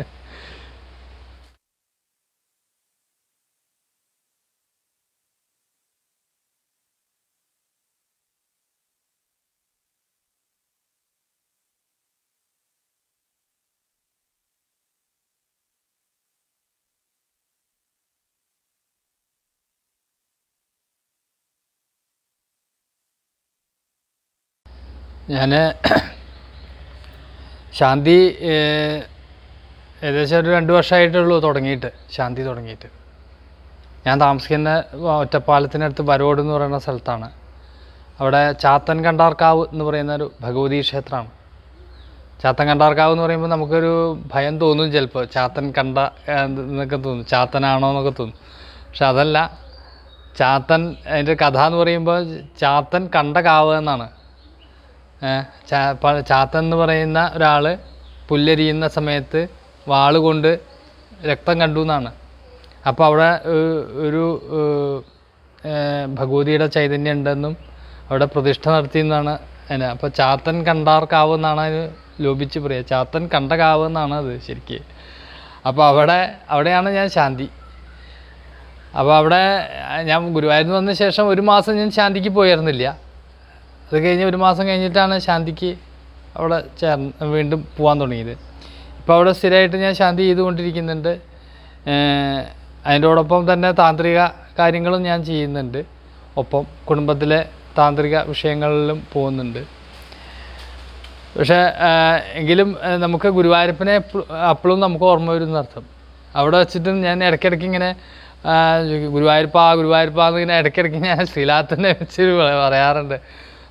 ഞാൻ ശാന്തി ഏഹ്, ഏകദേശം ഒരു രണ്ട് വർഷമായിട്ടുള്ളൂ തുടങ്ങിയിട്ട് ശാന്തി തുടങ്ങിയിട്ട് ഞാൻ താമസിക്കുന്ന ഒറ്റപ്പാലത്തിനടുത്ത് വരോട് എന്ന് പറയുന്ന സ്ഥലത്താണ് അവിടെ ചാത്തൻ കണ്ടാർക്കാവ് എന്ന് പറയുന്ന ഒരു ഭഗവതി ക്ഷേത്രമാണ് ചാത്തൻ കണ്ടാർക്കാവ് എന്ന് പറയുമ്പോൾ നമുക്കൊരു ഭയം തോന്നും ചിലപ്പോൾ ചാത്തൻ കണ്ട ഏഹ്, എന്നൊക്കെ തോന്നും ചാത്തനാണോ എന്നൊക്കെ തോന്നും പക്ഷെ അതല്ല ചാത്തൻ അതിൻ്റെ കഥ എന്ന് പറയുമ്പോൾ ചാത്തൻ കണ്ട കാവ് എന്നാണ് ഏഹ് ചാ- പ- ചാത്തൻ എന്ന് പറയുന്ന ഒരാൾ പുല്ലരിയുന്ന സമയത്ത് വാള് കൊണ്ട് രക്തം കണ്ടു എന്നാണ് അപ്പോൾ അവിടെ ഏഹ്, ഒരു ഏഹ്, ഏഹ്, ഭഗവതിയുടെ ചൈതന്യം ഉണ്ടെന്നും അവിടെ പ്രതിഷ്ഠ നടത്തിയെന്നാണ് അതിന് അപ്പോൾ ചാത്തൻ കണ്ടാർ കാവ് എന്നാണ് അതിന് ലോപിച്ച് പറയുക ചാത്തൻ കണ്ട കാവ് എന്നാണ് അത് ശരിക്ക് അപ്പോൾ അവിടെ അവിടെയാണ് ഞാൻ ശാന്തി അപ്പോൾ അവിടെ ഞാൻ ഗുരുവായൂരിൽ വന്ന ശേഷം ഒരു മാസം ഞാൻ ശാന്തിക്ക് പോയിരുന്നില്ല അത് കഴിഞ്ഞ് ഒരു മാസം കഴിഞ്ഞിട്ടാണ് ശാന്തിക്ക് അവിടെ ചേർന്ന് വീണ്ടും പോകാൻ തുടങ്ങിയത് ഇപ്പോൾ അവിടെ സ്ഥിരമായിട്ട് ഞാൻ ശാന്തി ചെയ്തുകൊണ്ടിരിക്കുന്നുണ്ട് ഏഹ് അതിൻ്റോടൊപ്പം തന്നെ താന്ത്രിക കാര്യങ്ങളും ഞാൻ ചെയ്യുന്നുണ്ട് ഒപ്പം കുടുംബത്തിലെ താന്ത്രിക വിഷയങ്ങളിലും പോകുന്നുണ്ട് പക്ഷേ ആഹ് എങ്കിലും ആഹ് നമുക്ക് ഗുരുവായൂരപ്പനെ അപ്പോഴും നമുക്ക് ഓർമ്മ വരുന്ന അർത്ഥം അവിടെ വെച്ചിട്ട് ഞാൻ ഇടയ്ക്കിടയ്ക്ക് ഇങ്ങനെ ആഹ് ഗുരുവായൂരപ്പ ഗുരുവായൂരപ്പ എന്നിങ്ങനെ ഇടയ്ക്കിടയ്ക്ക് ഞാൻ ശ്രീലാത്തിനെ വെച്ച് പറയാറുണ്ട്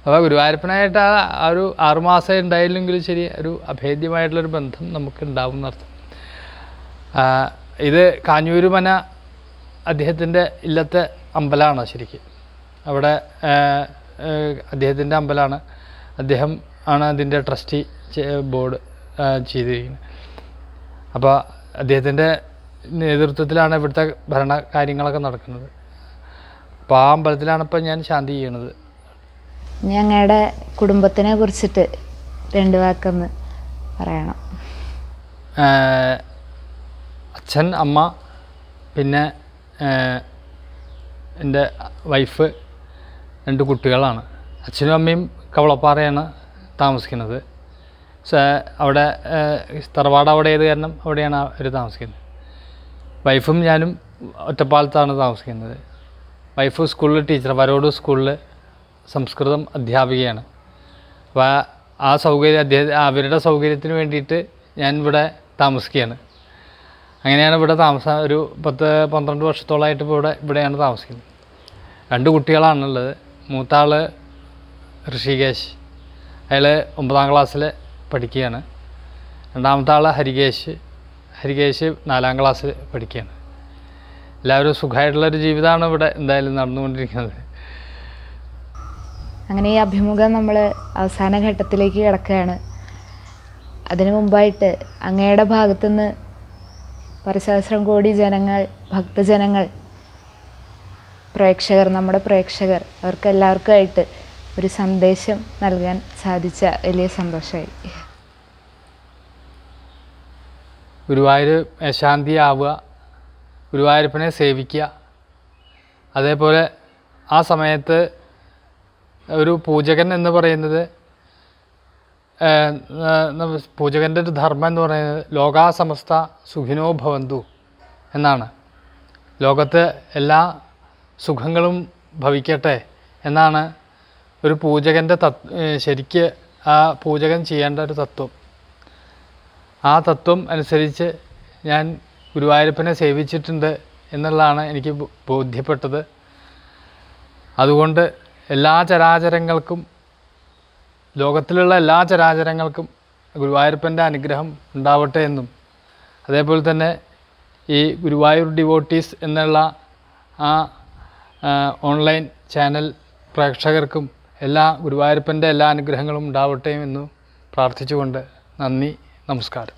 അപ്പോൾ ഗുരുവായൂരപ്പനായിട്ട് ആ ആ ഒരു ആറുമാസം ഉണ്ടായില്ലെങ്കിലും ശരി ഒരു അഭേദ്യമായിട്ടുള്ളൊരു ബന്ധം നമുക്ക് ഉണ്ടാവും എന്നർത്ഥം ആ, ഇത് കാഞ്ഞൂര് മന അദ്ദേഹത്തിൻ്റെ ഇല്ലത്തെ അമ്പലമാണ് ശരിക്കും അവിടെ അദ്ദേഹത്തിൻ്റെ അമ്പലമാണ് അദ്ദേഹം ആണ് അതിൻ്റെ ട്രസ്റ്റി ബോർഡ് ചെയ്തിരിക്കുന്നത് അപ്പോൾ അദ്ദേഹത്തിൻ്റെ നേതൃത്വത്തിലാണ് ഇവിടുത്തെ ഭരണ കാര്യങ്ങളൊക്കെ നടക്കുന്നത് അപ്പോൾ ആ അമ്പലത്തിലാണ് ഇപ്പം ഞാൻ ശാന്തി ചെയ്യണത്
ഞങ്ങളുടെ കുടുംബത്തിനെ കുറിച്ചിട്ട് രണ്ട് വാക്കൊന്ന് പറയണം
ആഹ് അച്ഛൻ അമ്മ പിന്നെ ആഹ് എൻ്റെ വൈഫ് രണ്ട് കുട്ടികളാണ് അച്ഛനും അമ്മയും കവളപ്പാറയാണ് താമസിക്കുന്നത് സ- അവിടെ ആഹ് തറവാട് അവിടെ ഏത് കാരണം അവിടെയാണ് അവർ താമസിക്കുന്നത് വൈഫും ഞാനും ഒറ്റപ്പാലത്താണ് താമസിക്കുന്നത് വൈഫ് സ്കൂളിൽ ടീച്ചർ വരോട് സ്കൂളിൽ സംസ്കൃതം അധ്യാപികയാണ് അപ്പോൾ ആ- ആ സൗകര്യം അദ്ദേഹം അവരുടെ സൗകര്യത്തിന് വേണ്ടിയിട്ട് ഞാൻ ഇവിടെ താമസിക്കുകയാണ് അങ്ങനെയാണ് ഇവിടെ താമസം ഒരു പത്ത് പന്ത്രണ്ട് വർഷത്തോളമായിട്ട് ഇപ്പോൾ ഇവിടെ ഇവിടെയാണ് താമസിക്കുന്നത് രണ്ട് കുട്ടികളാണുള്ളത് മൂത്ത ആൾ ഋഷികേശ് അയാൾ ഒമ്പതാം ക്ലാസ്സിൽ പഠിക്കുകയാണ് രണ്ടാമത്തെ ആൾ ഹരികേശ് ഹരികേശ് നാലാം ക്ലാസ്സിൽ പഠിക്കുകയാണ് എല്ലാവരും സുഖമായിട്ടുള്ളൊരു ജീവിതമാണ് ഇവിടെ എന്തായാലും നടന്നുകൊണ്ടിരിക്കുന്നത്
അങ്ങനെ ഈ അഭിമുഖം നമ്മൾ അവസാന ഘട്ടത്തിലേക്ക് കിടക്കുകയാണ് അതിനു മുമ്പായിട്ട് അങ്ങയുടെ ഭാഗത്തുനിന്ന് പരസഹസ്രം കോടി ജനങ്ങൾ ഭക്തജനങ്ങൾ പ്രേക്ഷകർ നമ്മുടെ പ്രേക്ഷകർ അവർക്ക് എല്ലാവർക്കുമായിട്ട് ഒരു സന്ദേശം നൽകാൻ സാധിച്ച വലിയ സന്തോഷമായി
ഗുരുവായൂർ ശാന്തിയാവുക ഗുരുവായൂരപ്പനെ സേവിക്കുക അതേപോലെ ആ സമയത്ത് ഒരു പൂജകൻ എന്ന് പറയുന്നത് ഏഹ്, ന- ന- പൂജകൻ്റെ ഒരു ധർമ്മം എന്ന് പറയുന്നത് ലോകാസമസ്ത സുഖിനോ ഭവന്തു എന്നാണ് ലോകത്ത് എല്ലാ സുഖങ്ങളും ഭവിക്കട്ടെ എന്നാണ് ഒരു പൂജകൻ്റെ തത് ഏഹ്, ശരിക്ക് ആ പൂജകൻ ചെയ്യേണ്ട ഒരു തത്വം ആ തത്വം അനുസരിച്ച് ഞാൻ ഗുരുവായൂരപ്പനെ സേവിച്ചിട്ടുണ്ട് എന്നുള്ളതാണ് എനിക്ക് ബോ- ബോധ്യപ്പെട്ടത് അതുകൊണ്ട് എല്ലാ ചരാചരങ്ങൾക്കും ലോകത്തിലുള്ള എല്ലാ ചരാചരങ്ങൾക്കും ഗുരുവായൂരപ്പൻ്റെ അനുഗ്രഹം ഉണ്ടാവട്ടെ എന്നും അതേപോലെ തന്നെ ഈ ഗുരുവായൂർ ഡിവോട്ടീസ് എന്നുള്ള ആ ആ, ഓൺലൈൻ ചാനൽ പ്രേക്ഷകർക്കും എല്ലാ ഗുരുവായൂരപ്പൻ്റെ എല്ലാ അനുഗ്രഹങ്ങളും ഉണ്ടാവട്ടെ എന്നും പ്രാർത്ഥിച്ചുകൊണ്ട് നന്ദി നമസ്കാരം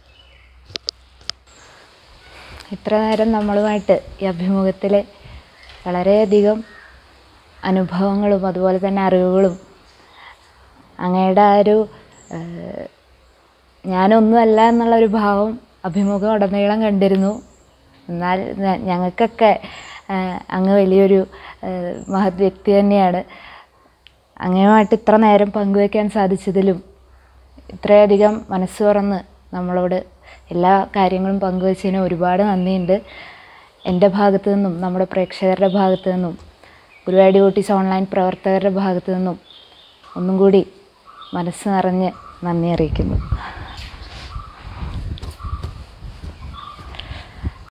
ഇത്ര നേരം നമ്മളുമായിട്ട് ഈ അഭിമുഖത്തിൽ വളരെയധികം അനുഭവങ്ങളും അതുപോലെ തന്നെ അറിവുകളും അങ്ങയുടെ ആ ഒരു ഏഹ്, ഞാനൊന്നുമല്ല എന്നുള്ളൊരു ഭാവം അഭിമുഖം ഉടനീളം കണ്ടിരുന്നു എന്നാൽ ഞ- ഞങ്ങൾക്കൊക്കെ ഏഹ്, അങ്ങ് വലിയൊരു ഏഹ്, മഹത് വ്യക്തി തന്നെയാണ് അങ്ങയുമായിട്ട് ഇത്ര നേരം പങ്കുവയ്ക്കാൻ സാധിച്ചതിലും ഇത്രയധികം മനസ്സ് തുറന്ന് നമ്മളോട് എല്ലാ കാര്യങ്ങളും പങ്കുവച്ചതിന് ഒരുപാട് നന്ദിയുണ്ട് എൻ്റെ ഭാഗത്തു നിന്നും നമ്മുടെ പ്രേക്ഷകരുടെ ഭാഗത്തു നിന്നും ഗുരുവായൂർ ഡ്യൂട്ടീസ് ഓൺലൈൻ പ്രവർത്തകരുടെ ഭാഗത്തു നിന്നും ഒന്നും കൂടി മനസ്സ് നിറഞ്ഞ് നന്ദി അറിയിക്കുന്നു